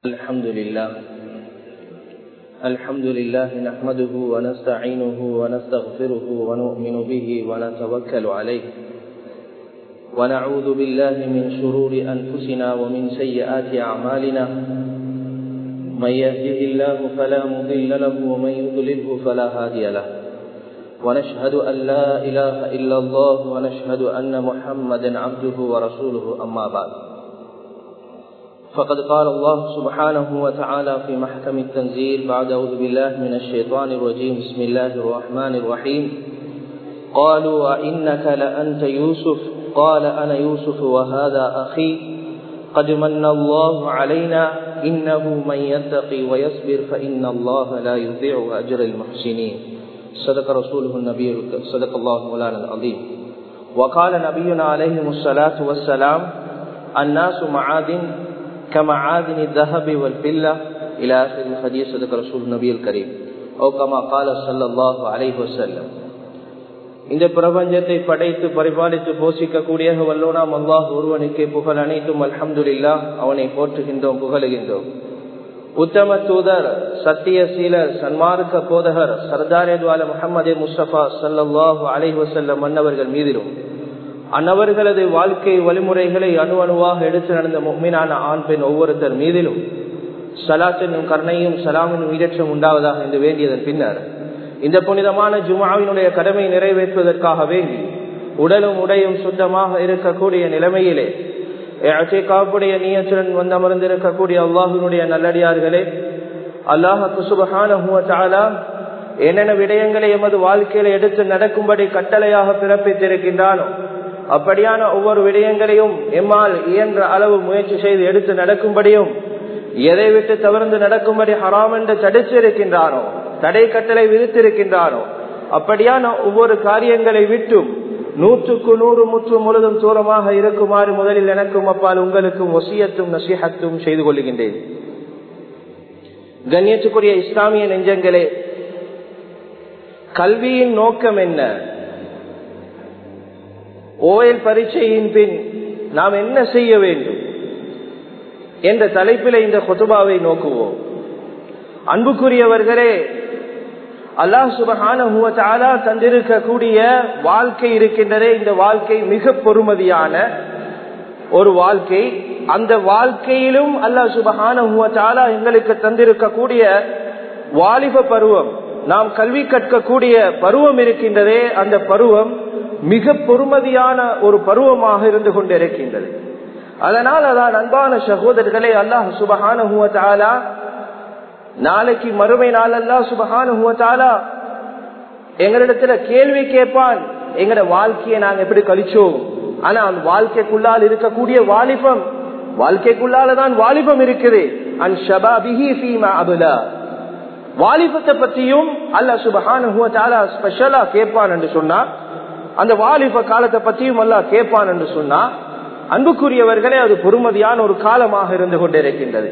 الحمد لله الحمد لله نحمده ونستعينه ونستغفره ونؤمن به ونتوكل عليه ونعوذ بالله من شرور أنفسنا ومن سيئات أعمالنا من يهده الله فلا مضل له ومن يضلله فلا هادي له ونشهد أن لا إله إلا الله ونشهد أن محمدا عبده ورسوله أما بعد فقد قال الله سبحانه وتعالى في محكم التنزيل بعد أعوذ بالله من الشيطان الرجيم بسم الله الرحمن الرحيم قالوا وإنك لأنت يوسف قال أنا يوسف وهذا أخي قد من الله علينا إنه من يتقي ويصبر فإن الله لا يضيع أجر المحسنين صدق رسوله النبي صدق الله مولانا العظيم وقال نبينا عليه الصلاة والسلام الناس معادن كمعادن الذهب والفلة إلى آخر الحديث صدق رسول النبي الكريم أو كما قال صلى الله عليه وسلم இந்த பிரபஞ்சத்தை படைத்து பரிபாலித்து போஷிக்கக்கூடிய வல்லோனாம் அல்லாஹ் ஒருவனுக்கு புகழ் அனைத்தும் அல்ஹம்துல்லா அவனை போற்றுகின்றோம் புகழுகின்றோம் உத்தம தூதர் சத்திய சீலர் சன்மார்க்க போதகர் சர்தாரேத்வால முகமது முஸ்தபா சல்லாஹூ அலைஹி வசல்லம் மன்னவர்கள் மீதிலும் அன்னவர்களது வாழ்க்கை வழிமுறைகளை அணு அணுவாக எடுத்து நடந்த மீனான ஆண் பெண் ஒவ்வொருத்தர் மீதிலும் சலாத்தினும் கருணையும் சலாமினும் ஈரற்றம் உண்டாவதாக என்று வேண்டியதன் பின்னர் இந்த புனிதமான ஜுமாவினுடைய கடமை நிறைவேற்றுவதற்காக வேண்டி உடலும் உடையும் சுத்தமாக இருக்கக்கூடிய நிலைமையிலே காப்புடைய நீயத்துடன் வந்து அமர்ந்திருக்கக்கூடிய அல்லாஹினுடைய நல்லடியார்களே அல்லாஹு சுபகான என்னென்ன விடயங்களை எமது வாழ்க்கையில எடுத்து நடக்கும்படி கட்டளையாக பிறப்பித்திருக்கின்றானோ அப்படியான ஒவ்வொரு விடயங்களையும் எம்மால் இயன்ற அளவு முயற்சி செய்து எடுத்து நடக்கும்படியும் எதை விட்டு தவிர்த்து நடக்கும்படி ஹராம் என்று தடுத்திருக்கின்றானோ தடை கட்டளை விதித்திருக்கின்றானோ அப்படியான ஒவ்வொரு காரியங்களை விட்டும் நூற்றுக்கு நூறு முற்று முழுதும் தூரமாக இருக்குமாறு முதலில் எனக்கும் அப்பால் உங்களுக்கும் ஒசியத்தும் நசிஹத்தும் செய்து கொள்கின்றேன் கண்ணியத்துக்குரிய இஸ்லாமிய நெஞ்சங்களே கல்வியின் நோக்கம் என்ன ஓயல் பரீட்சையின் பின் நாம் என்ன செய்ய வேண்டும் என்ற தலைப்பில் இந்த கொத்துபாவை நோக்குவோம் அன்புக்குரியவர்களே அல்லாஹ் சுபகான தந்திருக்கக்கூடிய வாழ்க்கை இருக்கின்றதே இந்த வாழ்க்கை மிக பொறுமதியான ஒரு வாழ்க்கை அந்த வாழ்க்கையிலும் அல்லாஹ் சுபகான எங்களுக்கு தந்திருக்கக்கூடிய வாலிப பருவம் நாம் கல்வி கற்கக்கூடிய பருவம் இருக்கின்றதே அந்த பருவம் மிக பொறுமதியான ஒரு பருவமாக இருந்து கொண்டிருக்கின்றது அதனால் அதான் அன்பான சகோதரர்களே அல்லாஹ் சுபகான நாளைக்கு மறுமை நாள் அல்லா சுபகான எங்களிடத்துல கேள்வி கேட்பான் எங்கட வாழ்க்கையை நாங்க எப்படி கழிச்சோம் ஆனா அந்த வாழ்க்கைக்குள்ளால் இருக்கக்கூடிய வாலிபம் வாழ்க்கைக்குள்ளாலதான் வாலிபம் இருக்குது அன் ஷபாபிஹி ஃபீமா அபுலா வாலிபத்தை பத்தியும் அல்ல சுபகான ஸ்பெஷலா கேட்பான் என்று சொன்னா அந்த வாலிப காலத்தை பத்தியும் அல்ல கேட்பான் என்று சொன்னா அன்புக்குரியவர்களே அது பொறுமதியான ஒரு காலமாக இருந்து கொண்டிருக்கின்றது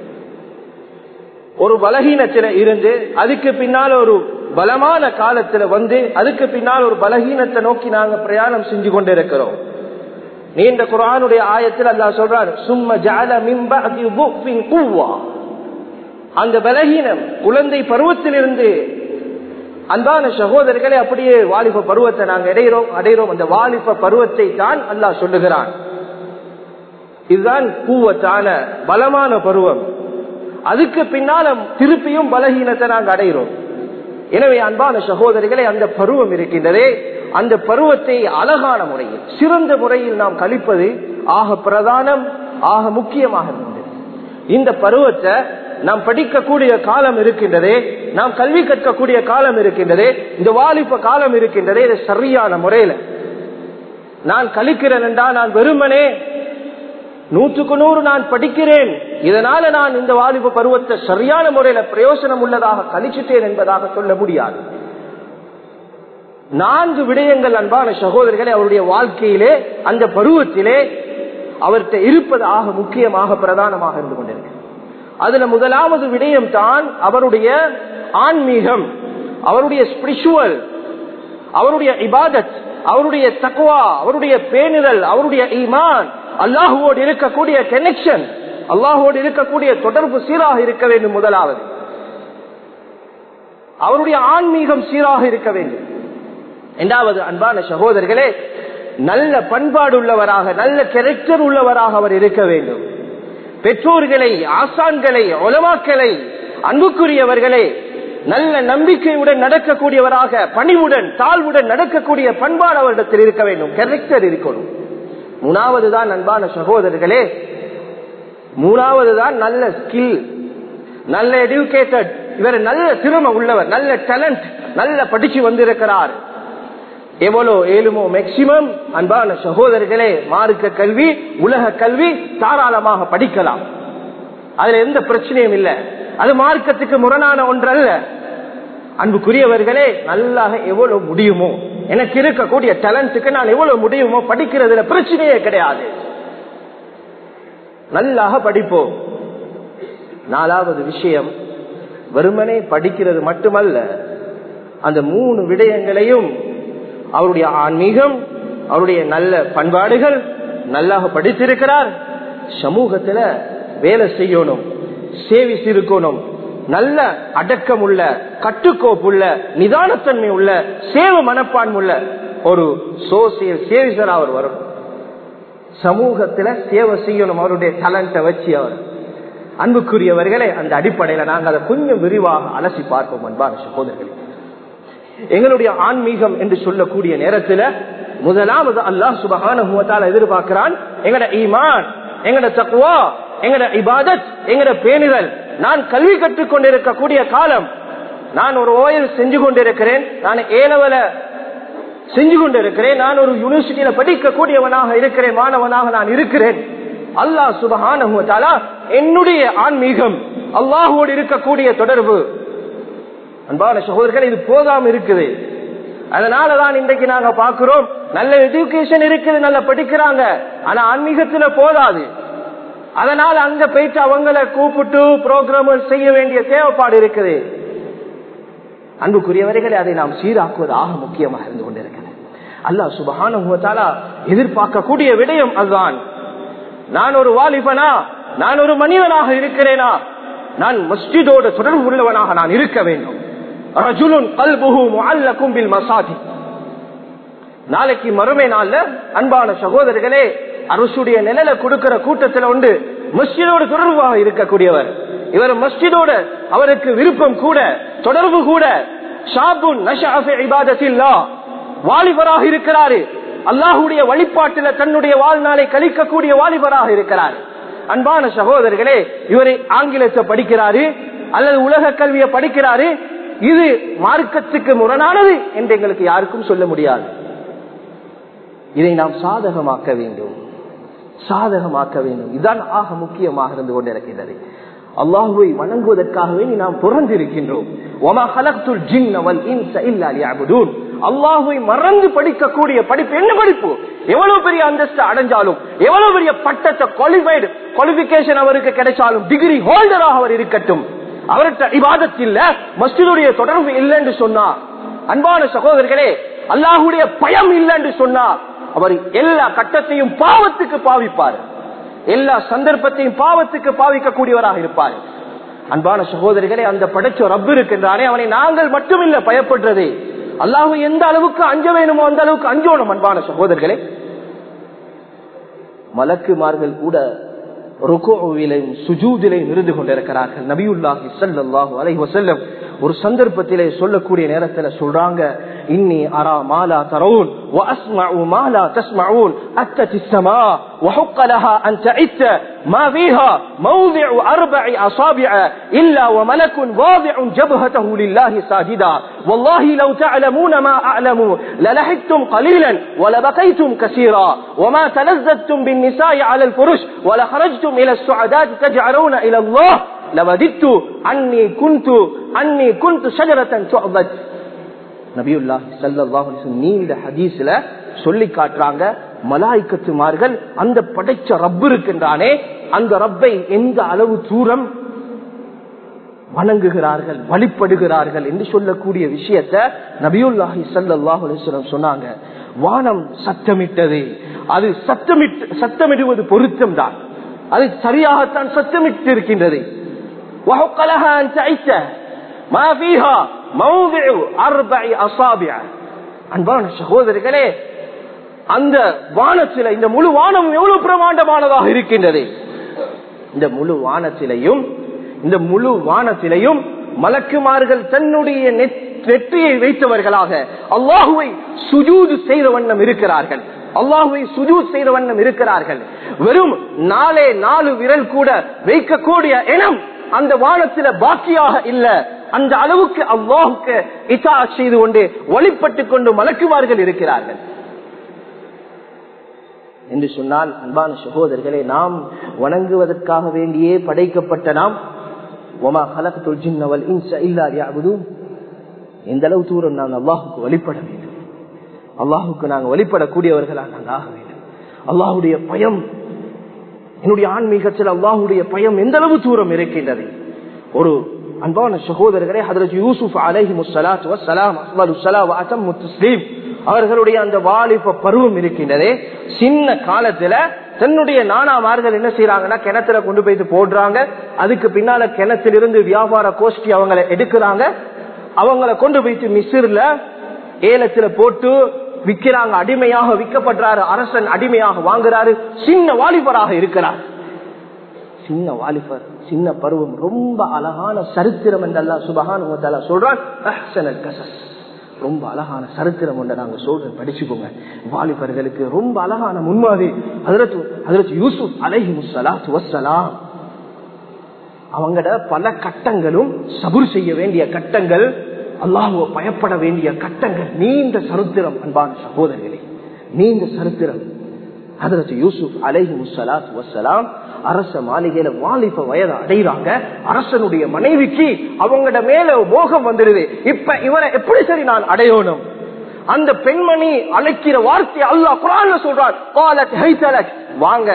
ஒரு பலகீனத்தில இருந்து அதுக்கு பின்னால் ஒரு பலமான காலத்துல வந்து அதுக்கு பின்னால் ஒரு பலகீனத்தை நோக்கி நாங்க பிரயாணம் செஞ்சு கொண்டிருக்கிறோம் நீண்ட குரானுடைய ஆயத்தில் அல்லா சொல்றாரு சும்ம ஜால மிம்பா அந்த பலகீனம் குழந்தை பருவத்திலிருந்து அன்பான சகோதரர்களே அப்படியே வாலிப பருவத்தை நாங்க அடைகிறோம் அடைகிறோம் அந்த வாலிப பருவத்தை தான் அல்லாஹ் சொல்லுகிறான் இதுதான் பூவத்தான பலமான பருவம் அதுக்கு பின்னால திருப்பியும் பலகீனத்தை நாங்கள் அடைகிறோம் எனவே அன்பான சகோதரிகளை அந்த பருவம் இருக்கின்றதே அந்த பருவத்தை அழகான முறையில் சிறந்த முறையில் நாம் கழிப்பது ஆக பிரதானம் ஆக முக்கியமாக இருந்தது இந்த பருவத்தை நாம் படிக்கக்கூடிய காலம் இருக்கின்றதே நாம் கல்வி கற்கக்கூடிய காலம் இருக்கின்றதே இந்த வாலிப காலம் இருக்கின்றதே இது சரியான முறையில நான் கழிக்கிறேன் என்றால் நான் வெறுமனே நூற்றுக்கு நூறு நான் படிக்கிறேன் இதனால நான் இந்த வாலிப பருவத்தை சரியான முறையில பிரயோசனம் உள்ளதாக கழிச்சிட்டேன் என்பதாக சொல்ல முடியாது நான்கு விடயங்கள் அன்பான சகோதரர்களே அவருடைய வாழ்க்கையிலே அந்த பருவத்திலே அவர்கிட்ட இருப்பது ஆக முக்கியமாக பிரதானமாக இருந்து கொண்டிருக்கு அதுல முதலாவது விடயம் தான் அவருடைய ஆன்மீகம் அவருடைய ஸ்பிரிச்சுவல் அவருடைய இபாதத் அவருடைய தக்குவா அவருடைய பேணுதல் அவருடைய ஈமான் அல்லாஹுவோடு இருக்கக்கூடிய கனெக்ஷன் அல்லாஹோடு இருக்கக்கூடிய தொடர்பு சீராக இருக்க வேண்டும் முதலாவது அவருடைய ஆன்மீகம் சீராக இருக்க வேண்டும் இரண்டாவது அன்பான சகோதரர்களே நல்ல பண்பாடு உள்ளவராக நல்ல கேரக்டர் உள்ளவராக அவர் இருக்க வேண்டும் பெற்றோர்களை ஆசான்களை ஒலமாக்களை அன்புக்குரியவர்களே நல்ல நம்பிக்கையுடன் நடக்கக்கூடியவராக பணிவுடன் தாழ்வுடன் நடக்கக்கூடிய பண்பாடு அவரிடத்தில் இருக்க வேண்டும் கேரக்டர் இருக்கணும் மூணாவது தான் அன்பான சகோதரர்களே மூணாவது தான் நல்ல ஸ்கில் நல்ல எடுக்கேட்டட் இவர் நல்ல திறமை உள்ளவர் நல்ல டேலண்ட் நல்ல படிச்சு வந்திருக்கிறார் எவ்வளோ ஏழுமோ மேக்சிமம் அன்பான சகோதரர்களே மார்க்க கல்வி உலக கல்வி தாராளமாக படிக்கலாம் அதுல எந்த பிரச்சனையும் இல்லை அது மார்க்கத்துக்கு முரணான ஒன்றல்ல அன்புக்குரியவர்களே நல்லாக எவ்வளவு முடியுமோ எனக்கு இருக்கக்கூடிய டேலண்ட்டுக்கு நான் எவ்வளவு முடியுமோ படிக்கிறதுல பிரச்சனையே கிடையாது நல்லாக படிப்போம் நாலாவது விஷயம் வெறுமனே படிக்கிறது மட்டுமல்ல அந்த மூணு விடயங்களையும் அவருடைய ஆன்மீகம் அவருடைய நல்ல பண்பாடுகள் நல்லாக படித்திருக்கிறார் சமூகத்துல வேலை செய்யணும் சேவிஸ் இருக்கணும் நல்ல அடக்கம் உள்ள கட்டுக்கோப்புள்ள நிதானத்தன்மை உள்ள சேவ மனப்பான்மை உள்ள ஒரு சோசியல் சேவிசர் அவர் வரும் சமூகத்துல சேவை செய்யணும் அவருடைய டேலண்ட வச்சு அவர் அன்புக்குரியவர்களே அந்த அடிப்படையில நாங்கள் அதை கொஞ்சம் விரிவாக அலசி பார்ப்போம் அன்பான சகோதரர்களே எங்களுடைய ஆன்மீகம் என்று சொல்லக்கூடிய நேரத்தில் முதலாவது அல்லாஹ் சுபகான எதிர்பார்க்கிறான் எங்கட ஈமான் எங்கட தக்குவா எங்கட இபாதத் எங்கட பேணுதல் நான் கல்வி கற்றுக் கொண்டிருக்கக்கூடிய காலம் நான் ஒரு ஓயல் செஞ்சு கொண்டிருக்கிறேன் நான் ஏலவல செஞ்சு கொண்டிருக்கிறேன் நான் ஒரு யூனிவர்சிட்டியில படிக்கக்கூடியவனாக இருக்கிறேன் மாணவனாக நான் இருக்கிறேன் அல்லாஹ் சுபகான என்னுடைய ஆன்மீகம் அல்லாஹோடு இருக்கக்கூடிய தொடர்பு அன்பான சகோதரர்கள் இது போதாம இருக்குது அதனாலதான் இன்றைக்கு நாங்க பாக்குறோம் நல்ல எஜுகேஷன் இருக்குது நல்ல படிக்கிறாங்க ஆனா ஆன்மீகத்துல போதாது அதனால அங்க போயிட்டு அவங்கள கூப்பிட்டு புரோகிராம் செய்ய வேண்டிய தேவைப்பாடு இருக்குது அன்புக்குரியவர்களை அதை நாம் சீராக்குவது ஆக முக்கியமாக இருந்து கொண்டிருக்கிறது அல்லா சுபகான எதிர்பார்க்கக்கூடிய விடயம் அதுதான் நான் ஒரு வாலிபனா நான் ஒரு மனிதனாக இருக்கிறேனா நான் மஸ்ஜிதோட தொடர்பு உள்ளவனாக நான் இருக்க வேண்டும் ரஜுலுன் கல்புஹு முஅல்லகும் பில் மசாஜி நாளைக்கு மறுமை நாள்ல அன்பான சகோதரர்களே அரசுடைய நிழல கொடுக்கிற கூட்டத்தில் உண்டு மஸ்ஜிதோடு தொடர்பாக இருக்கக்கூடியவர் இவர் மஸ்ஜிதோட அவருக்கு விருப்பம் கூட தொடர்பு கூட ஷாபுன் இபாதத்தில்லா வாலிபராக இருக்கிறாரு அல்லாஹுடைய வழிபாட்டில தன்னுடைய வாழ்நாளை கழிக்கக்கூடிய வாலிபராக இருக்கிறார் அன்பான சகோதரர்களே இவரை ஆங்கிலத்தை படிக்கிறாரு அல்லது உலக கல்வியை படிக்கிறாரு இது மார்க்கத்துக்கு முரணானது என்று எங்களுக்கு யாருக்கும் சொல்ல முடியாது இதை நாம் சாதகமாக்க வேண்டும் சாதகமாக்க வேண்டும் இதுதான் ஆக முக்கியமாக இருந்து கொண்டிருக்கின்றது அல்லாஹுவை வணங்குவதற்காகவே நாம் பிறந்திருக்கின்றோம் அல்லாஹுவை மறந்து படிக்கக்கூடிய படிப்பு என்ன படிப்பு எவ்வளவு பெரிய அந்தஸ்து அடைஞ்சாலும் எவ்வளவு பெரிய பட்டத்தை குவாலிஃபைடு குவாலிபிகேஷன் அவருக்கு கிடைச்சாலும் டிகிரி ஹோல்டராக அவர் இருக்கட்டும் அவர்கிட்ட இவாதத்தில் மஸ்ஜிதுடைய தொடர்பு இல்லை என்று சொன்னா அன்பான சகோதரர்களே அல்லாஹுடைய பயம் இல்லை என்று சொன்னா அவர் எல்லா கட்டத்தையும் பாவத்துக்கு பாவிப்பார் எல்லா சந்தர்ப்பத்தையும் பாவத்துக்கு பாவிக்கக்கூடியவராக இருப்பார் அன்பான சகோதரிகளே அந்த படைச்ச ரப்பு இருக்கின்றானே அவனை நாங்கள் மட்டுமில்ல பயப்படுறது அல்லாஹு எந்த அளவுக்கு அஞ்ச வேணுமோ அந்த அளவுக்கு அஞ்சோணும் அன்பான சகோதரர்களே மலக்குமார்கள் கூட ருகோவிலையும் சுஜூதிலையும் இருந்து கொண்டிருக்கிறார்கள் நபியுல்லாஹி சல்லாஹூ அலை வசல்லம் ஒரு சந்தர்ப்பத்திலே சொல்லக்கூடிய நேரத்துல சொல்றாங்க இன்னி அரா மாலா தரவுன் واسمع ما لا تسمعون اتت السماء وحق لها ان تعت ما فيها موضع اربع اصابع الا وملك واضع جبهته لله ساجدا والله لو تعلمون ما اعلم للحقتم قليلا ولبقيتم كثيرا وما تلذذتم بالنساء على الفرش ولخرجتم الى السعدات تجعلون الى الله لوددت عني كنت عني كنت شجرة تعبد நபியுல்லாஹி ஸல்லல்லாஹு அலைஹி வஸல்லம் நீண்ட ஹதீஸ்ல சொல்லி காட்டுறாங்க மலாய்க்கத்துமார்கள் அந்த படைச்ச ரப்பு இருக்கின்றானே அந்த ரப்பை எந்த அளவு தூரம் வணங்குகிறார்கள் வழிபடுகிறார்கள் என்று சொல்லக்கூடிய விஷயத்த நபியுல்லாஹி ஸல்லல்லாஹு அலைஹி வஸல்லம் சொன்னாங்க வானம் சத்தமிட்டது அது சத்தமிட்டு சத்தமிடுவது பொருத்தம் தான் அது சரியாகத்தான் சத்தமிட்டு இருக்கின்றது وحق لها أن تعيش ما فيها موضع أربع أصابع அன்பான சகோதரர்களே அந்த வானத்தில இந்த முழு வானம் எவ்வளவு பிரமாண்டமானதாக இருக்கின்றது இந்த முழு வானத்திலையும் இந்த முழு வானத்திலையும் மலக்குமார்கள் தன்னுடைய நெற்றியை வைத்தவர்களாக அல்லாஹுவை சுஜூது செய்த வண்ணம் இருக்கிறார்கள் அல்லாஹுவை சுஜூத் செய்த வண்ணம் இருக்கிறார்கள் வெறும் நாலே நாலு விரல் கூட வைக்கக்கூடிய இனம் அந்த வானத்தில பாக்கியாக இல்ல அந்த அளவுக்கு அல்லாஹுக்கு இசா செய்து கொண்டு வழிபட்டுக் கொண்டு மலக்குமார்கள் இருக்கிறார்கள் என்று சொன்னால் அன்பான சகோதரர்களை நாம் வணங்குவதற்காக வேண்டியே படைக்கப்பட்ட நாம் ஒமா ஹலகத்துல் ஜின்னவல் இன்ச இல்லா யாவதும் எந்த அளவு தூரம் நாங்கள் அல்லாஹுக்கு வழிபட வேண்டும் அல்லாஹுக்கு நாங்கள் வழிபடக்கூடியவர்களாக நாங்கள் ஆக வேண்டும் அல்லாஹுடைய பயம் என்னுடைய ஆன்மீகத்தில் அல்லாஹுடைய பயம் எந்த அளவு தூரம் இருக்கின்றது ஒரு அன்பான சகோதரர்களே ஹதரத் யூசுப் அலைஹி முஸ்ஸலாத்து வஸ்ஸலாம் அஃலலு ஸலா வ அத்தம்மு தஸ்லீம் அவர்களுடைய அந்த வாலிப பருவம் இருக்கின்றதே சின்ன காலத்துல தன்னுடைய நானாமார்கள் என்ன செய்யறாங்கன்னா கிணத்துல கொண்டு போயிட்டு போடுறாங்க அதுக்கு பின்னால கிணத்திலிருந்து வியாபார கோஷ்டி அவங்களை எடுக்கிறாங்க அவங்கள கொண்டு போயிட்டு மிசிர்ல ஏலத்துல போட்டு விற்கிறாங்க அடிமையாக விற்கப்படுறாரு அரசன் அடிமையாக வாங்குறாரு சின்ன வாலிபராக இருக்கிறார் சின்ன வாலிபர் சின்ன பருவம் ரொம்ப அழகான சரித்திரம் என்றெல்லாம் சுபகான சொல்றான் ரொம்ப அழகான சரித்திரம் ஒன்றை நாங்க சொல்றேன் படிச்சுக்கோங்க வாலிபர்களுக்கு ரொம்ப அழகான முன்மாதிரி அதற்கு அதற்கு யூசுப் அலைஹி முசலாத்து வசலாம் அவங்கட பல கட்டங்களும் சபுர் செய்ய வேண்டிய கட்டங்கள் அல்லாஹுவ பயப்பட வேண்டிய கட்டங்கள் நீண்ட சரித்திரம் அன்பான சகோதரர்களே நீண்ட சரித்திரம் அதற்கு யூசுப் அலைஹி முசலாத் வசலாம் அரச மாளிகையில வாலிப வயதை அடைகிறாங்க அரசனுடைய மனைவிக்கு அவங்கட மேல மோகம் வந்துடுது இப்ப இவரை எப்படி சரி நான் அடையணும் அந்த பெண்மணி அழைக்கிற வார்த்தை அல்லாஹ் குரான் சொல்றான் வாங்க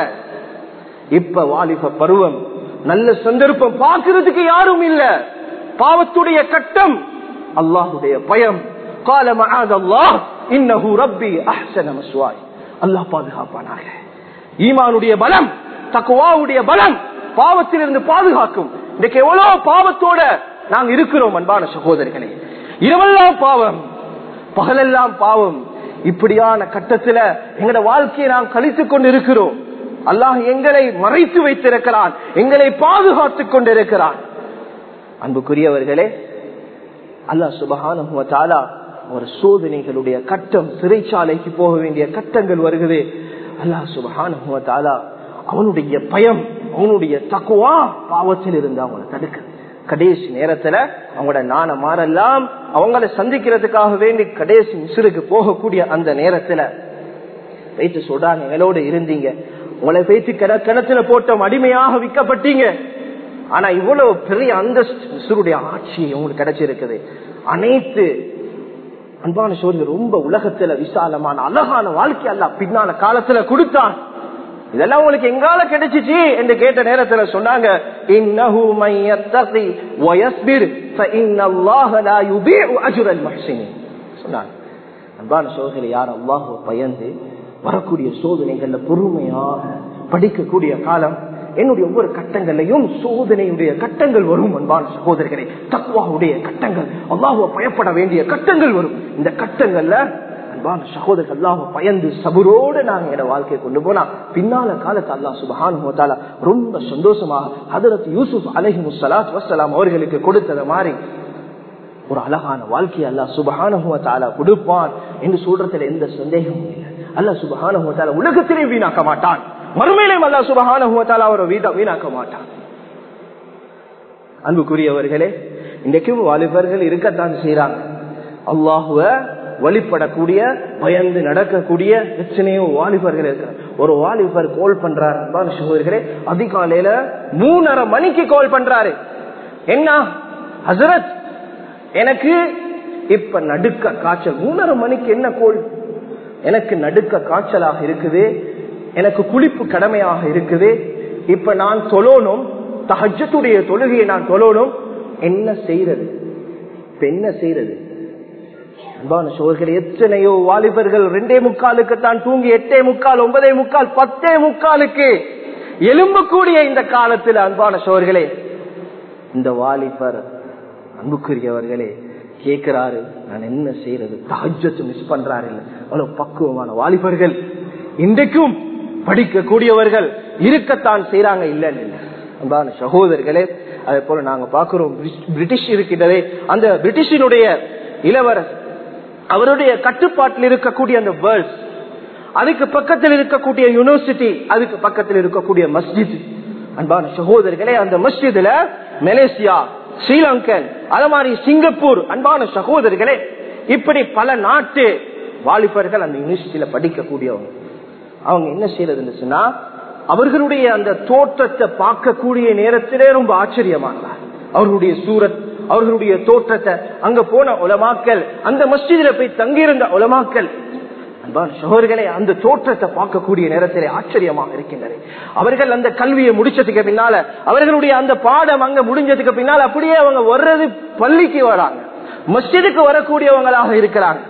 இப்ப வாலிப பருவம் நல்ல சந்தர்ப்பம் பார்க்கறதுக்கு யாரும் இல்ல பாவத்துடைய கட்டம் அல்லாஹுடைய பயம் கால அல்லாஹ் இன்னஹு ரப்பி அஹ்சன மஸ்வாய் அல்லாஹ் பாதுகாப்பானாக ஈமானுடைய பலம் தக்குவாவுடைய பலம் பாவத்திலிருந்து பாதுகாக்கும் இன்னைக்கு எவ்வளவு பாவத்தோட நாங்க இருக்கிறோம் அன்பான சகோதரிகளே இரவெல்லாம் பாவம் பகலெல்லாம் பாவம் இப்படியான கட்டத்துல எங்கட வாழ்க்கையை நாம் கழித்துக் கொண்டு இருக்கிறோம் அல்லாஹ் எங்களை மறைத்து வைத்திருக்கிறான் எங்களை பாதுகாத்துக் கொண்டிருக்கிறான் அன்புக்குரியவர்களே அல்லாஹ் சுபகான ஒரு சோதனைகளுடைய கட்டம் சிறைச்சாலைக்கு போக வேண்டிய கட்டங்கள் வருகிறது அல்லாஹ் சுபகான அவனுடைய பயம் அவனுடைய தக்குவா பாவத்தில் இருந்து அவங்களை தடுக்க கடைசி நேரத்துல அவங்களோட நாண மாறெல்லாம் அவங்கள சந்திக்கிறதுக்காக வேண்டி கடைசி மிசிறுக்கு போகக்கூடிய அந்த நேரத்துல வைத்து சொல்றாங்க எங்களோட இருந்தீங்க உங்களை வைத்து கிணத்துல போட்டோம் அடிமையாக விற்கப்பட்டீங்க ஆனா இவ்வளவு பெரிய அந்தஸ்து மிஸ்ருடைய ஆட்சி உங்களுக்கு கிடைச்சிருக்குது அனைத்து அன்பான சோழி ரொம்ப உலகத்துல விசாலமான அழகான வாழ்க்கை அல்ல பின்னால காலத்துல கொடுத்தான் இதெல்லாம் உங்களுக்கு எங்கால கிடைச்சிச்சு என்று கேட்ட நேரத்துல சொன்னாங்க இன்னஹு மையத்தகி வயஸ்பிர் ஃபஇன்னல்லாஹ லா யுபீஉ அஜ்ரல் முஹ்சினின் சொன்னாங்க அன்பான சோதனை யார் அல்லாஹ்வை பயந்து வரக்கூடிய சோதனைகள்ல பொறுமையாக படிக்கக்கூடிய காலம் என்னுடைய ஒவ்வொரு கட்டங்களையும் சோதனையுடைய கட்டங்கள் வரும் அன்பான சகோதரிகளே தக்குவாவுடைய கட்டங்கள் அல்லாஹுவ பயப்பட வேண்டிய கட்டங்கள் வரும் இந்த கட்டங்கள்ல அன்பான சகோதரர்கள் அல்லாஹ் பயந்து சபுரோடு நாங்க என் வாழ்க்கையை கொண்டு போனா பின்னால காலத்து அல்லா சுபஹானுவத்தால ரொம்ப சந்தோஷமாக ஹதரத் யூசுப் அலஹி முசலாத் வசலாம் அவர்களுக்கு கொடுத்தது மாதிரி ஒரு அழகான வாழ்க்கையை அல்லா சுபஹானுவத்தால கொடுப்பான் என்று சொல்றதுல எந்த சந்தேகமும் இல்லை அல்லா சுபஹானுவத்தால உலகத்திலே வீணாக்க மாட்டான் மறுமையிலும் அல்லா சுபஹானுவத்தால அவரை வீட வீணாக்க மாட்டான் அன்புக்குரியவர்களே இன்றைக்கும் வாலிபர்கள் இருக்கத்தான் செய்யறாங்க அல்லாஹுவ வழிபடக்கூடிய பயந்து நடக்கக்கூடிய எத்தனையோ வாலிபர்கள் இருக்கிற ஒரு வாலிபர் கால் பண்றாரு சகோதரர்களே அதிகாலையில மூணரை மணிக்கு கால் பண்றாரு என்ன ஹசரத் எனக்கு இப்ப நடுக்க காய்ச்சல் மூணரை மணிக்கு என்ன கோல் எனக்கு நடுக்க காய்ச்சலாக இருக்குது எனக்கு குளிப்பு கடமையாக இருக்குது இப்ப நான் தொழணும் தஹஜத்துடைய தொழுகையை நான் தொழணும் என்ன செய்யறது இப்ப என்ன செய்யறது அன்பான சோழர்கள் எத்தனையோ வாலிபர்கள் ரெண்டே முக்காலுக்கு தான் தூங்கி எட்டே முக்கால் ஒன்பதே முக்கால் பத்தே முக்காலுக்கு எலும்பக்கூடிய இந்த காலத்தில் அன்பான சோர்களே இந்த வாலிபர் அன்புக்குரியவர்களே கேட்கிறாரு நான் என்ன செய்யறது தாஜத்து மிஸ் பண்றாரு இல்ல அவ்வளவு பக்குவமான வாலிபர்கள் இன்றைக்கும் படிக்கக்கூடியவர்கள் இருக்கத்தான் செய்யறாங்க இல்லன்னு இல்லை அன்பான சகோதரர்களே அதே போல நாங்க பாக்குறோம் பிரிட்டிஷ் இருக்கின்றதே அந்த பிரிட்டிஷினுடைய இளவரசர் அவருடைய கட்டுப்பாட்டில் இருக்கக்கூடிய அந்த வேர்ல்ட் அதுக்கு பக்கத்தில் இருக்கக்கூடிய யூனிவர்சிட்டி அதுக்கு பக்கத்தில் இருக்கக்கூடிய மஸ்ஜித் அன்பான சகோதரர்களே அந்த மஸ்ஜிதுல மலேசியா ஸ்ரீலங்கன் அது மாதிரி சிங்கப்பூர் அன்பான சகோதரர்களே இப்படி பல நாட்டு வாலிபர்கள் அந்த யூனிவர்சிட்டியில படிக்கக்கூடியவங்க அவங்க என்ன செய்யறதுன்னு சொன்னா அவர்களுடைய அந்த தோற்றத்தை பார்க்கக்கூடிய நேரத்திலே ரொம்ப ஆச்சரியமானார் அவர்களுடைய சூரத் அவர்களுடைய தோற்றத்தை அங்க போன உலமாக்கல் அந்த மஸ்ஜிதில போய் தங்கியிருந்த உலமாக்கல் அன்பான சகோதரர்களே அந்த தோற்றத்தை பார்க்கக்கூடிய நேரத்திலே ஆச்சரியமாக இருக்கின்றது அவர்கள் அந்த கல்வியை முடிச்சதுக்கு பின்னால அவர்களுடைய அந்த பாடம் அங்க முடிஞ்சதுக்கு பின்னால அப்படியே அவங்க வர்றது பள்ளிக்கு வராங்க மஸ்ஜிதுக்கு வரக்கூடியவங்களாக இருக்கிறாங்க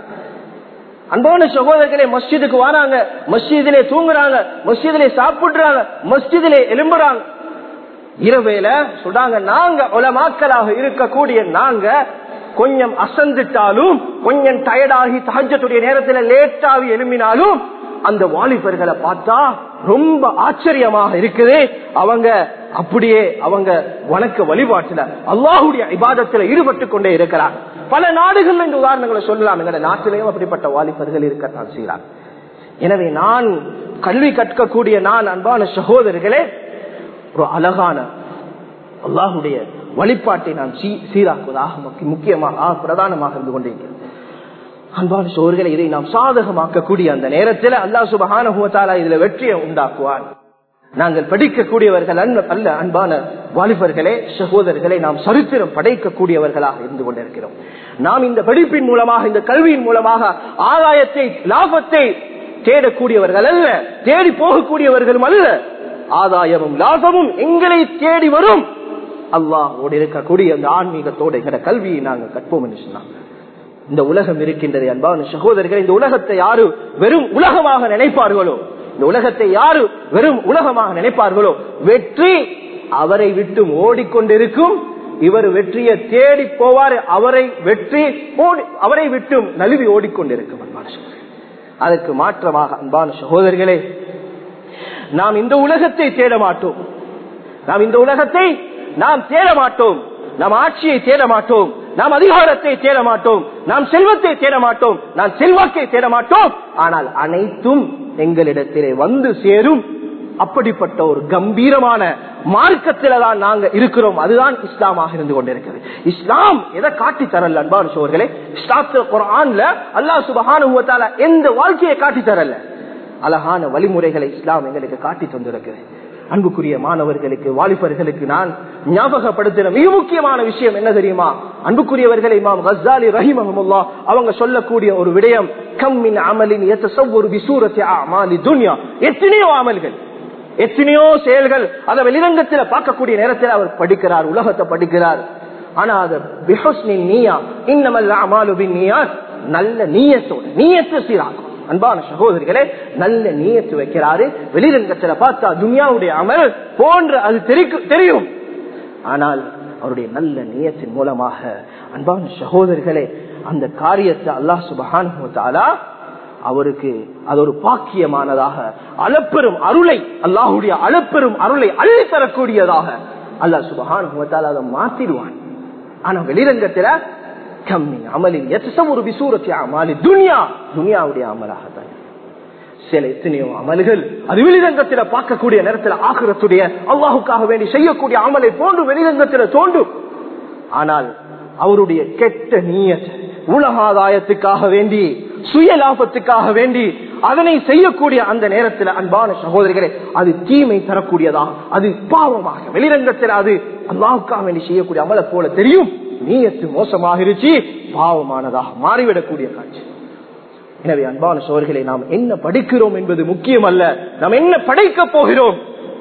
அன்பான சகோதரர்களே மஸ்ஜிதுக்கு வராங்க மஸ்ஜிதிலே தூங்குறாங்க மஸ்ஜிதிலே சாப்பிடுறாங்க மஸ்ஜிதிலே எலும்புறாங்க இரவேல சொல்றாங்க நாங்க உலமாக்கலாக இருக்கக்கூடிய நாங்க கொஞ்சம் அசந்துட்டாலும் கொஞ்சம் டயர்டாகி தகஜத்துடைய நேரத்தில் லேட்டாகி எழும்பினாலும் அந்த வாலிபர்களை பார்த்தா ரொம்ப ஆச்சரியமாக இருக்குது அவங்க அப்படியே அவங்க வணக்க வழிபாட்டுல அல்லாஹுடைய இபாதத்துல ஈடுபட்டு கொண்டே இருக்கிறார் பல நாடுகள் இந்த உதாரணங்களை சொல்லலாம் எங்க நாட்டிலேயும் அப்படிப்பட்ட வாலிபர்கள் இருக்கத்தான் செய்கிறார் எனவே நான் கல்வி கற்கக்கூடிய நான் அன்பான சகோதரர்களே ஒரு அழகான அல்லாஹுடைய வழிபாட்டை நான் சீராக்குவதாக முக்கியமாக பிரதானமாக இருந்து கொண்டிருக்கிறேன் அன்பான சோர்களை இதை நாம் சாதகமாக்கக்கூடிய அந்த நேரத்தில் அல்லா சுபகான இதுல வெற்றியை உண்டாக்குவார் நாங்கள் படிக்கக்கூடியவர்கள் அல்ல அன்பான வாலிபர்களே சகோதரர்களை நாம் சரித்திரம் படைக்கக்கூடியவர்களாக இருந்து கொண்டிருக்கிறோம் நாம் இந்த படிப்பின் மூலமாக இந்த கல்வியின் மூலமாக ஆதாயத்தை லாபத்தை தேடக்கூடியவர்கள் அல்ல தேடி போகக்கூடியவர்களும் அல்ல ஆதாயமும் லாபமும் எங்களை தேடி வரும் அல்லாஹோடு இருக்கக்கூடிய அந்த ஆன்மீகத்தோடு எங்கிற கல்வியை நாங்கள் கற்போம் என்று சொன்னாங்க இந்த உலகம் இருக்கின்றது அன்பான சகோதரர்கள் இந்த உலகத்தை யாரு வெறும் உலகமாக நினைப்பார்களோ இந்த உலகத்தை யாரு வெறும் உலகமாக நினைப்பார்களோ வெற்றி அவரை விட்டு ஓடிக்கொண்டிருக்கும் இவர் வெற்றியை தேடி போவார் அவரை வெற்றி அவரை விட்டும் நழுவி ஓடிக்கொண்டிருக்கும் அன்பான அதற்கு மாற்றமாக அன்பான சகோதரர்களே நாம் இந்த உலகத்தை தேட மாட்டோம் நாம் இந்த உலகத்தை நாம் தேட மாட்டோம் நாம் ஆட்சியை தேட மாட்டோம் நாம் அதிகாரத்தை தேட மாட்டோம் நாம் செல்வத்தை தேட மாட்டோம் நாம் செல்வாக்கை தேட மாட்டோம் ஆனால் அனைத்தும் எங்களிடத்திலே வந்து சேரும் அப்படிப்பட்ட ஒரு கம்பீரமான மார்க்கத்தில தான் நாங்க இருக்கிறோம் அதுதான் இஸ்லாமாக இருந்து கொண்டிருக்கிறது இஸ்லாம் எதை காட்டி தரல அன்பான சோர்களே இஸ்லாத்துல குரான்ல அல்லாஹ் சுபஹான எந்த வாழ்க்கையை காட்டி தரல அழகான வழிமுறைகளை இஸ்லாம் எங்களுக்கு காட்டி தந்திருக்கிறது அன்புக்குரிய மாணவர்களுக்கு வாலிபர்களுக்கு நான் ஞாபகப்படுத்துற மிக முக்கியமான விஷயம் என்ன தெரியுமா அன்புக்குரியவர்கள் இமாம் கசாலி ரஹிமஹமுல்லா அவங்க சொல்லக்கூடிய ஒரு விடயம் கம்மின் அமலின் ஒரு விசூரத்தை அமாலி துன்யா எத்தனையோ அமல்கள் எத்தனையோ செயல்கள் அதை வெளிரங்கத்தில் பார்க்கக்கூடிய நேரத்தில் அவர் படிக்கிறார் உலகத்தை படிக்கிறார் ஆனா அது பிஹஸ்னின் நீயா இன்னமல்ல அமாலுபின் நீயா நல்ல நீயத்தோட நீயத்தை சீராகும் அன்பான சகோதரிகளே நல்ல நீயத்து வைக்கிறாரு வெளிரங்கத்துல பார்த்தா துனியாவுடைய அமல் போன்ற அது தெரியும் ஆனால் அவருடைய நல்ல நீயத்தின் மூலமாக அன்பான சகோதரிகளே அந்த காரியத்தை அல்லாஹ் சுபஹானா அவருக்கு அது ஒரு பாக்கியமானதாக அளப்பெரும் அருளை அல்லாஹுடைய அளப்பெரும் அருளை அள்ளி தரக்கூடியதாக அல்லாஹ் சுபஹான அதை மாத்திடுவான் ஆனா வெளிரங்கத்துல கம்மி அமலின் ஒரு விசூரத்தை அமலி துனியா துனியாவுடைய அமலாகத்தான் சில எத்தனையோ அமல்கள் அது வெளிரங்கத்தில பார்க்கக்கூடிய நேரத்தில் ஆகிரத்துடைய அல்லாஹுக்காக வேண்டி செய்யக்கூடிய அமலை போன்று வெளிரங்கத்தில தோன்றும் ஆனால் அவருடைய கெட்ட நீயத் உலகாதாயத்துக்காக வேண்டி சுய லாபத்துக்காக வேண்டி அதனை செய்யக்கூடிய அந்த நேரத்தில் அன்பான சகோதரிகளே அது தீமை தரக்கூடியதாக அது பாவமாக வெளிரங்கத்தில் அது அல்லாவுக்காக வேண்டி செய்யக்கூடிய அமலை போல தெரியும் நீயத்து மோசமாகிருச்சு பாவமானதாக மாறிவிடக்கூடிய காட்சி எனவே அன்பான சோழர்களை நாம் என்ன படிக்கிறோம் என்பது முக்கியம் அல்ல நாம் என்ன படைக்க போகிறோம்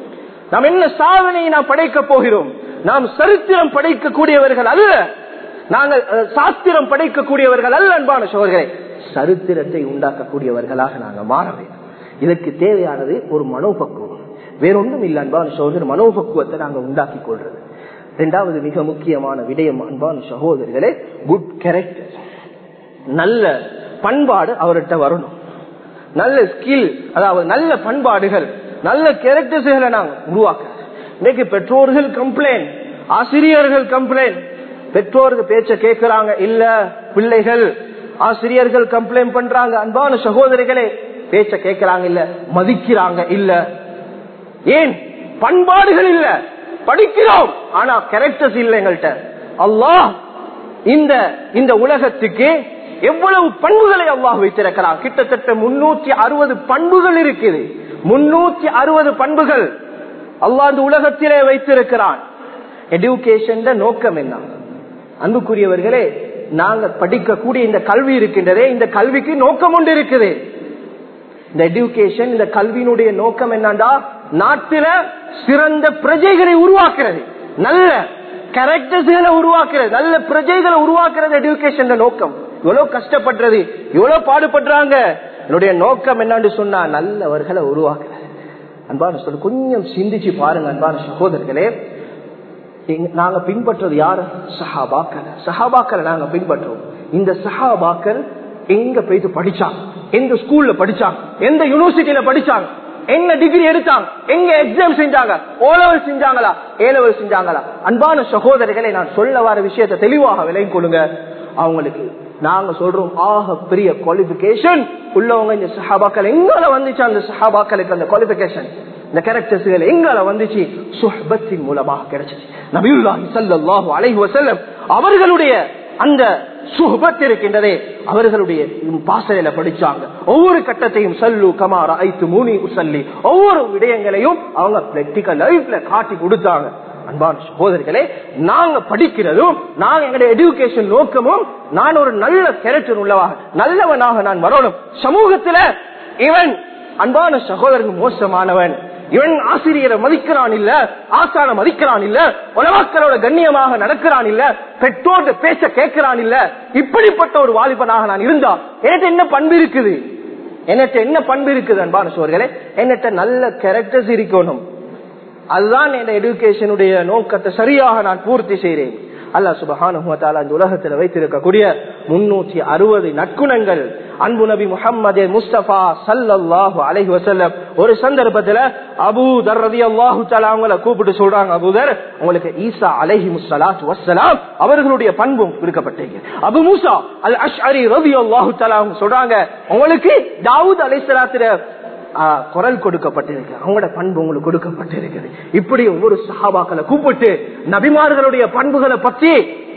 நாம் என்ன சாதனையை நாம் படைக்க போகிறோம் நாம் சரித்திரம் படைக்கக்கூடியவர்கள் அல்ல நாங்கள் சாஸ்திரம் படைக்கக்கூடியவர்கள் அல்ல அன்பான சோழர்களை சரித்திரத்தை உண்டாக்கக்கூடியவர்களாக நாங்கள் மாற வேண்டும் இதற்கு தேவையானது ஒரு மனோபக்குவம் வேற ஒன்றும் இல்லை அன்பான சகோதரர் மனோபக்குவத்தை நாங்க உண்டாக்கி கொள்றது இரண்டாவது மிக முக்கியமான விடயம் அன்பான சகோதரர்களே குட் கேரக்டர் நல்ல பண்பாடு அவர்கிட்ட வரணும் நல்ல ஸ்கில் அதாவது நல்ல பண்பாடுகள் நல்ல கேரக்டர்ஸ்களை நாங்க உருவாக்க இன்னைக்கு பெற்றோர்கள் கம்ப்ளைண்ட் ஆசிரியர்கள் கம்ப்ளைண்ட் பெற்றோர்கள் பேச்ச கேட்கிறாங்க இல்ல பிள்ளைகள் ஆசிரியர்கள் கம்ப்ளைண்ட் பண்றாங்க அன்பான சகோதரிகளே பேச்ச கேட்கிறாங்க இல்ல மதிக்கிறாங்க இல்ல ஏன் பண்பாடுகள் இல்ல படிக்கிறோம் ஆனா கேரக்டர்ஸ் இல்ல எங்கள்கிட்ட அல்லாஹ் இந்த இந்த உலகத்துக்கு எவ்வளவு பண்புகளை அல்லாஹ் வைத்திருக்கிறான் கிட்டத்தட்ட முன்னூத்தி அறுபது பண்புகள் இருக்குது முன்னூத்தி அறுபது பண்புகள் அல்லாஹ் இந்த உலகத்திலே வைத்திருக்கிறான் எஜுகேஷன் நோக்கம் என்ன அன்புக்குரியவர்களே நாங்க படிக்கக்கூடிய இந்த கல்வி இருக்கின்றதே இந்த கல்விக்கு நோக்கம் ஒன்று இருக்குது இந்த எஜுகேஷன் இந்த கல்வியினுடைய நோக்கம் என்னண்டா நாட்டில சிறந்த பிரஜைகளை உருவாக்குறது நல்ல கேரக்டர்ஸ்களை உருவாக்குறது நல்ல பிரஜைகளை உருவாக்குறது எஜுகேஷன் நோக்கம் எவ்வளவு கஷ்டப்படுறது எவ்வளவு பாடுபடுறாங்க என்னுடைய நோக்கம் என்னன்னு சொன்னா நல்லவர்களை உருவாக்குறது அன்பான சொல்ல கொஞ்சம் சிந்திச்சு பாருங்க அன்பான சகோதரர்களே நாங்க பின்பற்றது யாரு சஹாபாக்கள் சஹாபாக்களை நாங்க பின்பற்றுவோம் இந்த சஹாபாக்கள் எங்க போயிட்டு படிச்சாங்க எந்த ஸ்கூல்ல படிச்சாங்க எந்த யூனிவர்சிட்டியில படிச்சாங்க என்ன டிகிரி எடுத்தாங்க எங்க எக்ஸாம் செஞ்சாங்க ஓ லெவல் செஞ்சாங்களா ஏ லெவல் செஞ்சாங்களா அன்பான சகோதரர்களை நான் சொல்ல வர விஷயத்தை தெளிவாக விலையும் கொள்ளுங்க அவங்களுக்கு நாங்க சொல்றோம் ஆக பெரிய குவாலிபிகேஷன் உள்ளவங்க இந்த சஹாபாக்கள் எங்கால வந்துச்சு அந்த சஹாபாக்களுக்கு அந்த குவாலிபிகேஷன் இந்த கேரக்டர்ஸ்கள் எங்கால வந்துச்சு சுஹபத்தின் மூலமாக கிடைச்சிச்சு நபியுல்லாஹி ஸல்லல்லாஹு அலைஹி வஸல்லம் அவர்களுடைய அந்த சுஹபத் இருக்கின்றதே அவர்களுடைய பாசனையில படிச்சாங்க ஒவ்வொரு கட்டத்தையும் சல்லு கமாரா ஐத்து மூனி உசல்லி ஒவ்வொரு விடயங்களையும் அவங்க பிராக்டிக்கல் லைஃப்ல காட்டி கொடுத்தாங்க அன்பான சகோதரிகளே நாங்க படிக்கிறதும் நாங்க எங்களுடைய எஜுகேஷன் நோக்கமும் நான் ஒரு நல்ல கேரக்டர் உள்ளவாக நல்லவனாக நான் வரணும் சமூகத்துல இவன் அன்பான சகோதரன் மோசமானவன் இவன் ஆசிரியரை மதிக்கிறான் இல்ல ஆசான மதிக்கிறான் இல்ல உலமாக்களோட கண்ணியமாக நடக்கிறான் இல்ல பெற்றோர் பேச கேட்கிறான் இல்ல இப்படிப்பட்ட ஒரு வாலிபனாக நான் இருந்தா எனக்கு என்ன பண்பு இருக்குது எனக்கு என்ன பண்பு இருக்குது அன்பான சோர்களே என்னட்ட நல்ல கேரக்டர்ஸ் இருக்கணும் அதுதான் என் எடுக்கேஷனுடைய நோக்கத்தை சரியாக நான் பூர்த்தி செய்கிறேன் அல்லா சுபஹான இந்த உலகத்தில் வைத்திருக்கக்கூடிய முன்னூற்றி அறுபது நற்குணங்கள் அன்பு நபி முகம்மது முஸ்தபா சல்லாஹு அலஹி வசல்லம் ஒரு சந்தர்ப்பத்துல அபூதர் ரதி அல்லாஹு அவங்கள கூப்பிட்டு சொல்றாங்க அபூதர் உங்களுக்கு ஈசா அலஹி முஸ்லாத் வசலாம் அவர்களுடைய பண்பும் கொடுக்கப்பட்டீங்க அபு மூசா அல் அஷ்அரி ரவி அல்லாஹு அவங்க சொல்றாங்க உங்களுக்கு தாவூத் அலைசலாத்திர குரல் கொடுக்கப்பட்டிருக்கு அவங்களோட பண்பு உங்களுக்கு கொடுக்கப்பட்டிருக்குது இப்படி ஒவ்வொரு சஹாபாக்களை கூப்பிட்டு நபிமார்களுடைய பண்புகளை பற்றி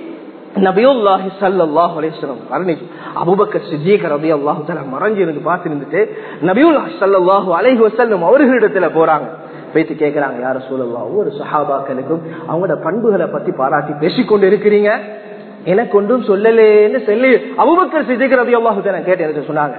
நபியுல்லாஹி சல்லாஹ் அலிஸ்லம் வர்ணிச்சு அபுபக்கர் சிஜீகர் ரபி அல்லாஹு தலா மறைஞ்சிருந்து பார்த்துருந்துட்டு நபியுல்லாஹி சல்லாஹூ அலைஹி வசல்லம் அவர்களிடத்துல போறாங்க பேத்து கேட்கிறாங்க யார சூழல்லா ஒவ்வொரு சஹாபாக்களுக்கும் அவங்களோட பண்புகளை பத்தி பாராட்டி பேசிக்கொண்டு இருக்கிறீங்க எனக்கு ஒன்றும் சொல்லலேன்னு சொல்லி அபுபக்கர் சிஜீகர் ரபி அல்லாஹு தலா கேட்டு எனக்கு சொன்னாங்க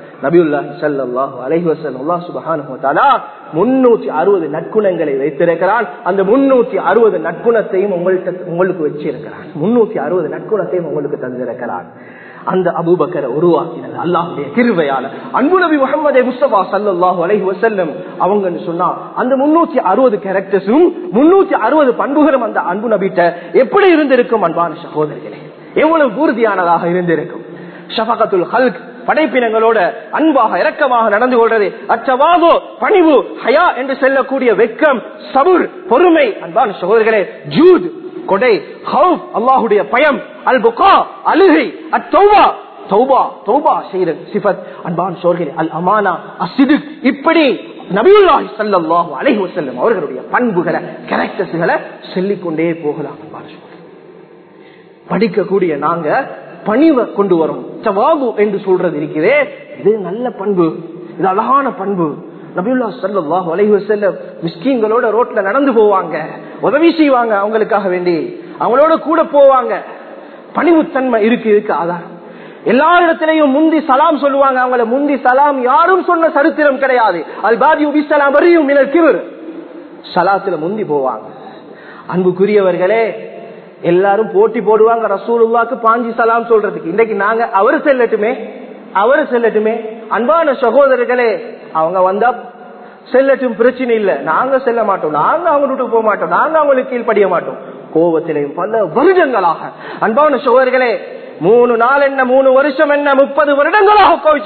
முன்னூத்தி அறுபது நற்குணங்களை வைத்திருக்கிறான் அந்த முன்னூத்தி அறுபது நற்குணத்தையும் உங்கள்கிட்ட உங்களுக்கு வச்சிருக்கிறான் முன்னூத்தி அறுபது நற்குணத்தையும் உங்களுக்கு தந்திருக்கிறான் அந்த அபூபக்கரை உருவாக்கினது அல்லாஹுடைய கிருவையால அன்பு நபி முகமது முஸ்தபா சல்லாஹு அலஹி வசல்லம் அவங்க சொன்னா அந்த முன்னூத்தி அறுபது கேரக்டர்ஸும் முன்னூத்தி அறுபது பண்புகளும் அந்த அன்பு நபிட்ட எப்படி இருந்திருக்கும் அன்பான சகோதரிகளே எவ்வளவு பூர்த்தியானதாக இருந்திருக்கும் ஷபகத்துல் ஹல்க் படைப்பினங்களோட அன்பாக இரக்கமாக நடந்து கொள்றது அச்சவாகோ பணிவு ஹயா என்று செல்லக்கூடிய வெக்கம் சபுர் பொறுமை அன்பான சகோதரர்களே ஜூத் கொடை ஹவுப் அல்லாஹுடைய பயம் அல் புகா அழுகை அத்தௌபா தௌபா தௌபா செய்யற சிபத் அன்பான் சோர்களே அல் அமானா அசிது இப்படி நபியுல்லாஹி சல்லாஹு அலைஹி வசல்லம் அவர்களுடைய பண்புகளை கேரக்டர்ஸ்களை சொல்லிக்கொண்டே போகலாம் அன்பான படிக்கக்கூடிய நாங்க பணிவை கொண்டு வரும் சவாபு என்று சொல்றது இருக்கிறே இது நல்ல பண்பு இது அழகான பண்பு நபியுல்லா சல்லாஹ் அலைஹி செல்லம் மிஸ்கீன்களோட ரோட்ல நடந்து போவாங்க உதவி செய்வாங்க அவங்களுக்காக வேண்டி அவங்களோட கூட போவாங்க பணிவுத்தன்மை இருக்கு இருக்கு ஆதாரம் எல்லா இடத்திலையும் முந்தி சலாம் சொல்லுவாங்க அவங்கள முந்தி சலாம் யாரும் சொன்ன சரித்திரம் கிடையாது அல் பாதி உபி சலாம் வரையும் கிவர் சலாத்துல முந்தி போவாங்க அன்புக்குரியவர்களே எல்லாரும் போட்டி போடுவாங்க ரசூலுல்லாக்கு பாஞ்சி சலாம் சொல்றதுக்கு இன்னைக்கு நாங்க அவரு செல்லட்டுமே அவரு செல்லட்டுமே அன்பான சகோதரர்களே அவங்க வந்தா செல்லட்டும் பிரச்சனை இல்ல நாங்க செல்ல மாட்டோம் நாங்க அவங்க வீட்டுக்கு போக மாட்டோம் நாங்க அவங்களுக்கு கீழ்படிய மாட்டோம் கோபத்திலையும் பல வருடங்களாக அன்பான சோழர்களே மூணு நாள் என்ன மூணு வருஷம் என்ன முப்பது வருடங்களாக கோவிச்சு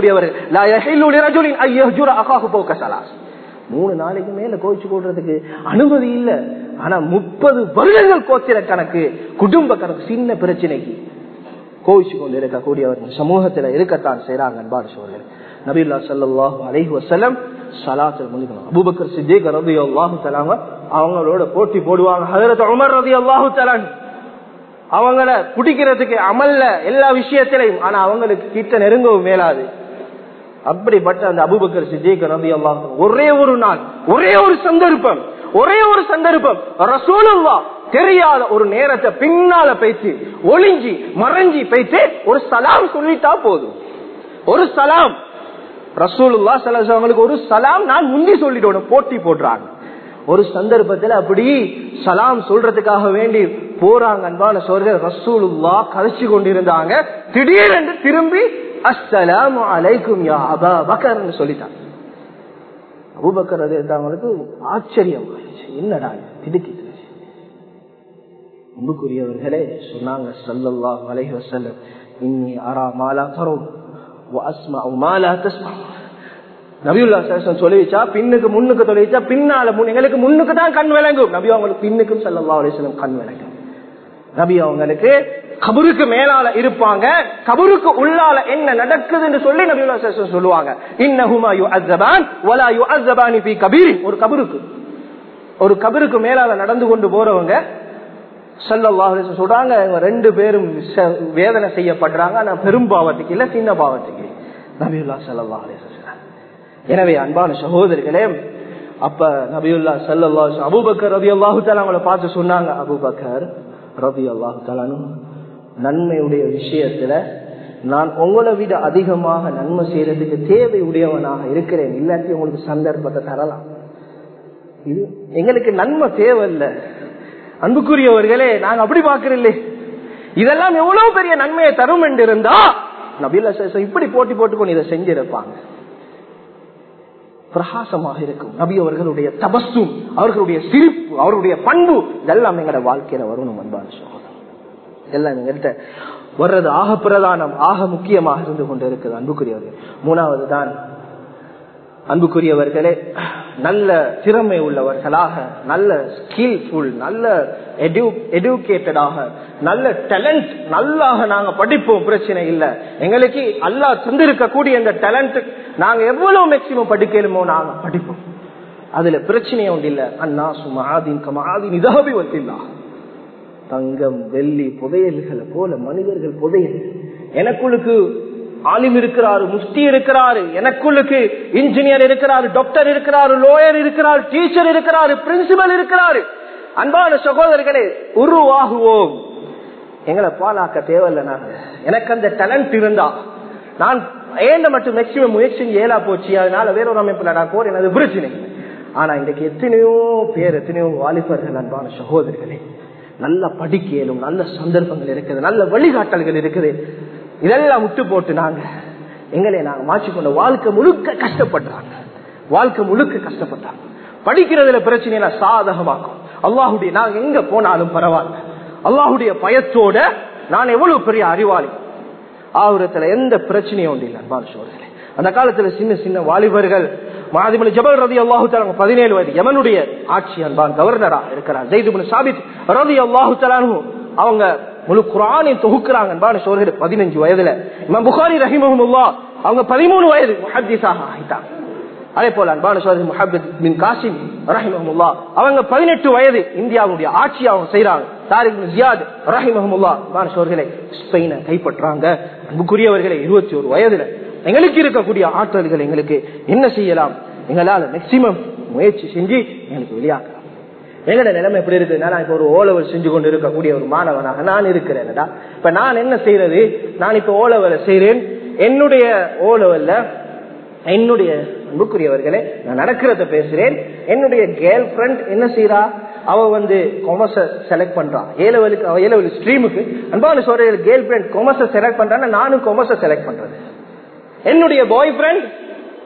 கொண்டிருக்கக்கூடியவர் மூணு நாளைக்கு மேல கோவிச்சு கொள்றதுக்கு அனுமதி இல்ல ஆனா முப்பது வருடங்கள் கோத்திர கணக்கு குடும்ப கணக்கு சின்ன பிரச்சனைக்கு கோவிச்சு கொண்டு இருக்கக்கூடியவர்கள் சமூகத்துல இருக்கத்தான் செய்யறாங்க அன்பாடு சோழர்கள் நபில்லா சல்லாஹூ அலைஹி வசலம் சலாத்தில் முடிக்கணும் அபுபக்கர் சித்திக் ரதி அல்லாஹு தலாங்க அவங்களோட போட்டி போடுவாங்க ஹதரத் உமர் ரதி அல்லாஹு தலான் அவங்கள குடிக்கிறதுக்கு அமல்ல எல்லா விஷயத்திலையும் ஆனா அவங்களுக்கு கிட்ட நெருங்கவும் மேலாது அப்படிப்பட்ட அந்த அபுபக்கர் சித்திக் ரதி அல்லாஹ் ஒரே ஒரு நாள் ஒரே ஒரு சந்தர்ப்பம் ஒரே ஒரு சந்தர்ப்பம் ரசூலுல்லா தெரியாத ஒரு நேரத்தை பின்னால பேச்சு ஒளிஞ்சி மறைஞ்சி பேச்சு ஒரு சலாம் சொல்லிட்டா போதும் ஒரு சலாம் ரசூலுல்லா அவங்களுக்கு ஒரு சலாம் நான் முந்தி சொல்லிட்டோம் போட்டி போடுறாங்க ஒரு சந்தர்ப்பத்தில் அப்படி சலாம் சொல்றதுக்காக வேண்டி போறாங்க அன்பான சோர்கள் ரசூலுல்லா கதைச்சு கொண்டிருந்தாங்க திடீரென்று திரும்பி அஸ்ஸலாம் அலைக்கும் யா அபா பக்கர்னு சொல்லிட்டாங்க அபுபக்கர் அது அவங்களுக்கு ஆச்சரியம் என்னடா திடுக்கிட்டு அன்புக்குரியவர்களே சொன்னாங்க சல்லல்லாஹு அலைஹி வஸல்லம் இன்னி அரா மாலா தரும் வஸ்மா மாலா தஸ்மா நபியுல்லா சேஷன் சொல்லிச்சா பின்னுக்கு முன்னுக்கு தொலைச்சா பின்னால எங்களுக்கு முன்னுக்கு தான் கண் விளங்கும் நபி அவங்களுக்கு பின்னுக்கும் சல்லல்லா அலிஸ்லம் கண் விளங்கும் நபி அவங்களுக்கு கபருக்கு மேலால இருப்பாங்க கபருக்கு உள்ளால என்ன நடக்குதுன்னு சொல்லி நபியுல்லா சேஷன் சொல்லுவாங்க இன்னஹுமா யு அஸ்ஸபான் வலா யு அஸ்ஸபானி ஃபீ கபீர் ஒரு கபருக்கு ஒரு கபருக்கு மேலால நடந்து கொண்டு போறவங்க சொல்றாங்க ரெண்டு பேரும் வேதனை செய்யப்படுறாங்க ஆனா பெரும் பாவத்துக்கு இல்ல சின்ன பாவத்துக்கு நபியுல்லா சல்லா எனவே அன்பான சகோதரிகளே அப்ப நபியுல்லா சல்லா அபுபக்கர் ரவி அல்லாஹு அவங்கள பார்த்து சொன்னாங்க அபுபக்கர் ரவி அல்லாஹு தாலானு நன்மையுடைய விஷயத்துல நான் உங்களை விட அதிகமாக நன்மை செய்யறதுக்கு தேவை உடையவனாக இருக்கிறேன் இல்லாட்டி உங்களுக்கு சந்தர்ப்பத்தை தரலாம் இது எங்களுக்கு நன்மை தேவையில்லை அன்புக்குரியவர்களே நாங்க அப்படி பாக்குறோம் இதெல்லாம் எவ்வளவு பெரிய நன்மையை தரும் என்று இருந்தா நபில இப்படி போட்டி போட்டுக்கொண்டு இதை செஞ்சிருப்பாங்க பிரகாசமாக இருக்கும் நபி அவர்களுடைய தபஸும் அவர்களுடைய சிரிப்பு அவருடைய பண்பு இதெல்லாம் எங்களோட வாழ்க்கையில வரணும் அன்பான சோதனம் எல்லாம் எங்கள்கிட்ட வர்றது ஆக பிரதானம் ஆக முக்கியமாக இருந்து கொண்டு இருக்குது அன்புக்குரியவர்கள் மூணாவது தான் அன்புக்குரியவர்களே நல்ல திறமை உள்ளவர்களாக நல்ல ஸ்கில்ஃபுல் நல்ல எடுக்கேட்டடாக நல்ல டேலண்ட் நல்லாக நாங்க படிப்போம் பிரச்சனை இல்லை எங்களுக்கு அல்லா தந்திருக்கக்கூடிய இந்த டேலண்ட் நாங்க எவ்வளவு மேக்சிமம் படிக்கலுமோ நாங்க படிப்போம் அதுல பிரச்சனையே ஒன்று இல்ல அண்ணா சும்மா ஆதீன் கமாதீன் இதாபி வத்தில்லா தங்கம் வெள்ளி புதையல்களை போல மனிதர்கள் புதையல் எனக்குள்ளுக்கு ஆலிம் இருக்கிறாரு முஃப்தி இருக்கிறாரு எனக்குள்ளுக்கு இன்ஜினியர் இருக்கிறாரு டாக்டர் இருக்கிறாரு லோயர் இருக்கிறாரு டீச்சர் இருக்கிறாரு பிரின்சிபல் இருக்கிறாரு அன்பான சகோதரர்களே உருவாகுவோம் எங்களை பாலாக்க தேவையில்லை நாங்க எனக்கு அந்த டேலண்ட் இருந்தா நான் ஏண்ட மட்டும் மேக்சிமம் முயற்சி ஏலா போச்சு அதனால வேற ஒரு அமைப்புல நான் போறேன் அது பிரச்சனை ஆனா இன்றைக்கு எத்தனையோ பேர் எத்தனையோ வாலிபர்கள் அன்பான சகோதரர்களே நல்ல படிக்கலும் நல்ல சந்தர்ப்பங்கள் இருக்குது நல்ல வழிகாட்டல்கள் இருக்குது இதெல்லாம் விட்டு போட்டு நாங்க எங்களை நாங்க மாற்றிக்கொண்ட வாழ்க்கை முழுக்க கஷ்டப்படுறாங்க வாழ்க்கை முழுக்க கஷ்டப்படுறாங்க படிக்கிறதுல பிரச்சனை சாதகமாக்கும் அல்லாஹுடைய நாங்க எங்க போனாலும் பரவாயில்ல அல்லாஹுடைய பயத்தோட நான் எவ்வளவு பெரிய அறிவாளி ஆகுரத்துல எந்த பிரச்சனையும் உண்டு இல்லை அன்பான சோழர்களே அந்த காலத்துல சின்ன சின்ன வாலிபர்கள் மாதிமணி ஜபல் ரதி அல்லாஹு தலாங்க பதினேழு வயது யமனுடைய ஆட்சி அன்பான் கவர்னரா இருக்கிறார் ஜெய்துபின் சாபித் ரதி அல்லாஹு தலானு அவங்க முழு குரானை தொகுக்கிறாங்க அன்பான சோழர்கள் பதினஞ்சு வயதுல இமாம் புகாரி ரஹிமஹமுல்லா அவங்க பதிமூணு வயது முஹத்திஸாக ஆகிட்டாங்க அதே போல அன்பான சோழர் முஹபத் பின் காசிம் ரஹிமஹமுல்லா அவங்க பதினெட்டு வயது இந்தியாவுடைய ஆட்சி அவங்க செய்யறாங்க தாரிக் ஜியாத் ரஹிமஹமுல்லா அன்பான சோழர்களை ஸ்பெயினை கைப்பற்றாங்க அன்புக்குரியவர்களை இருபத்தி ஒரு வயதுல எங்களுக்கு இருக்கக்கூடிய ஆற்றல்கள் எங்களுக்கு என்ன செய்யலாம் எங்களால மேக்சிமம் முயற்சி செஞ்சு எங்களுக்கு வெளியாக்கலாம் எங்கட நிலைமை எப்படி இருக்குன்னா நான் இப்ப ஒரு ஓலவல் செஞ்சு கொண்டு இருக்கக்கூடிய ஒரு மாணவனாக நான் இருக்கிறேன்டா இப்ப நான் என்ன செய்யறது நான் இப்ப ஓலவலை செய்யறேன் என்னுடைய ஓலவல்ல என்னுடைய அன்புக்குரியவர்களே நான் நடக்கிறத பேசுறேன் என்னுடைய கேர்ள் ஃபிரெண்ட் என்ன செய்யறா அவ வந்து கொமர்ஸ செலக்ட் பண்றான் ஏலவலுக்கு அவ ஏலவல் ஸ்ட்ரீமுக்கு அன்பான சொல்ற கேர்ள் ஃபிரெண்ட் கொமர்ஸ செலக்ட் பண்றான்னா நானும் கொமர்ஸ செலக்ட் பண்றது என்னுடைய பாய் ஃப்ரெண்ட்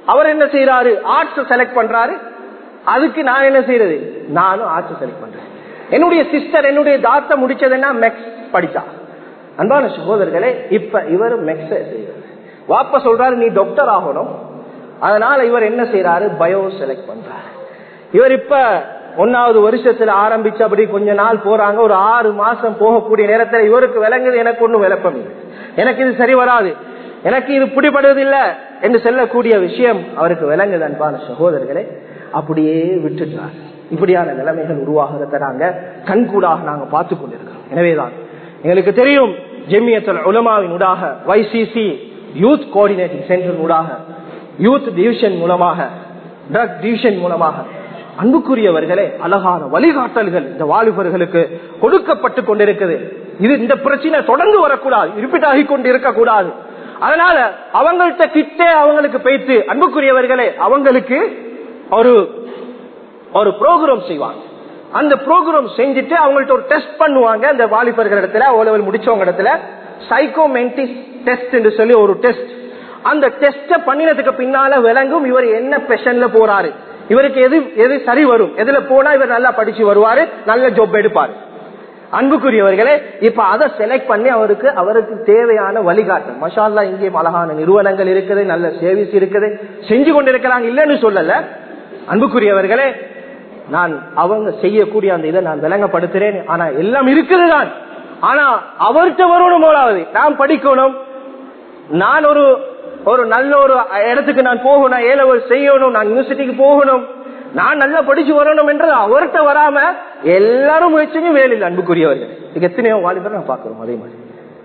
அவர் என்ன செய்யறாரு ஆர்ட்ஸ் செலக்ட் பண்றாரு அதுக்கு நான் என்ன செய்யறது நானும் ஆர்ட்ஸ் செலக்ட் பண்றேன் என்னுடைய சிஸ்டர் என்னுடைய தாத்தா முடிச்சதுன்னா மெக்ஸ் படிச்சா அன்பான சகோதரர்களே இப்ப இவர் மெக்ஸ் செய்யறாரு வாப்ப சொல்றாரு நீ டாக்டர் ஆகணும் அதனால இவர் என்ன செய்யறாரு பயோ செலக்ட் பண்றாரு இவர் இப்ப ஒன்னாவது வருஷத்துல ஆரம்பிச்சு அப்படி கொஞ்ச நாள் போறாங்க ஒரு ஆறு மாசம் போகக்கூடிய நேரத்துல இவருக்கு விளங்குது எனக்கு ஒண்ணும் விளப்பம் இல்லை எனக்கு இது சரி வராது எனக்கு இது பிடிபடுவதில்லை என்று சொல்லக்கூடிய விஷயம் அவருக்கு விளங்குது அன்பான சகோதரர்களே அப்படியே விட்டுட்டார் இப்படியான நிலைமைகள் உருவாகிறத நாங்க கண்கூடாக நாங்க பார்த்து கொண்டிருக்கிறோம் எனவேதான் எங்களுக்கு தெரியும் ஜெமியத்தல் உலமாவின் ஊடாக வைசிசி யூத் கோஆர்டினேட்டிங் சென்டர் ஊடாக யூத் டிவிஷன் மூலமாக ட்ரக் டிவிஷன் மூலமாக அன்புக்குரியவர்களே அழகான வழிகாட்டல்கள் இந்த வாலிபர்களுக்கு கொடுக்கப்பட்டு கொண்டிருக்குது இது இந்த பிரச்சனை தொடர்ந்து வரக்கூடாது ரிப்பீட் ஆகி கொண்டு இருக்கக்கூடாது அதனால அவங்கள்ட்ட கிட்டே அவங்களுக்கு பேத்து அன்புக்குரியவர்களே அவங்களுக்கு ஒரு ஒரு ப்ரோக்ராம் செய்வாங்க அந்த ப்ரோக்ராம் செஞ்சுட்டு அவங்கள்ட்ட ஒரு டெஸ்ட் பண்ணுவாங்க அந்த வாலிபர்கள் இடத்துல ஓ லெவல் முடிச்சவங்க இடத்துல சைக்கோமென்டிக் டெஸ்ட் என்று சொல்லி ஒரு டெஸ்ட் அந்த டெஸ்ட பண்ணினதுக்கு பின்னால விளங்கும் இவர் என்ன பெஷன்ல போறாரு இவருக்கு எது எது சரி வரும் எதுல போனா இவர் நல்லா படிச்சு வருவாரு நல்ல ஜாப் எடுப்பாரு அன்புக்குரியவர்களே இப்ப அதை செலக்ட் பண்ணி அவருக்கு அவருக்கு தேவையான வழிகாட்டும் மஷால்லா இங்கே அழகான நிறுவனங்கள் இருக்குது நல்ல சேவிஸ் இருக்குது செஞ்சு கொண்டிருக்கிறாங்க இல்லைன்னு சொல்லல அன்புக்குரியவர்களே நான் அவங்க செய்யக்கூடிய அந்த இதை நான் விளங்கப்படுத்துறேன் ஆனா எல்லாம் இருக்குது தான் ஆனா அவர்கிட்ட வரணும் போலாவது நான் படிக்கணும் நான் ஒரு ஒரு நல்ல ஒரு இடத்துக்கு நான் போகணும் ஏ லெவல் செய்யணும் நான் யூனிவர்சிட்டிக்கு போகணும் நான் நல்லா படிச்சு வரணும் என்றது அவர்கிட்ட வராம எல்லாரும் முயற்சியும் வேலையில் அன்புக்குரியவர்கள் இது எத்தனையோ வாலிபர் நான் பாக்குறோம் அதே மாதிரி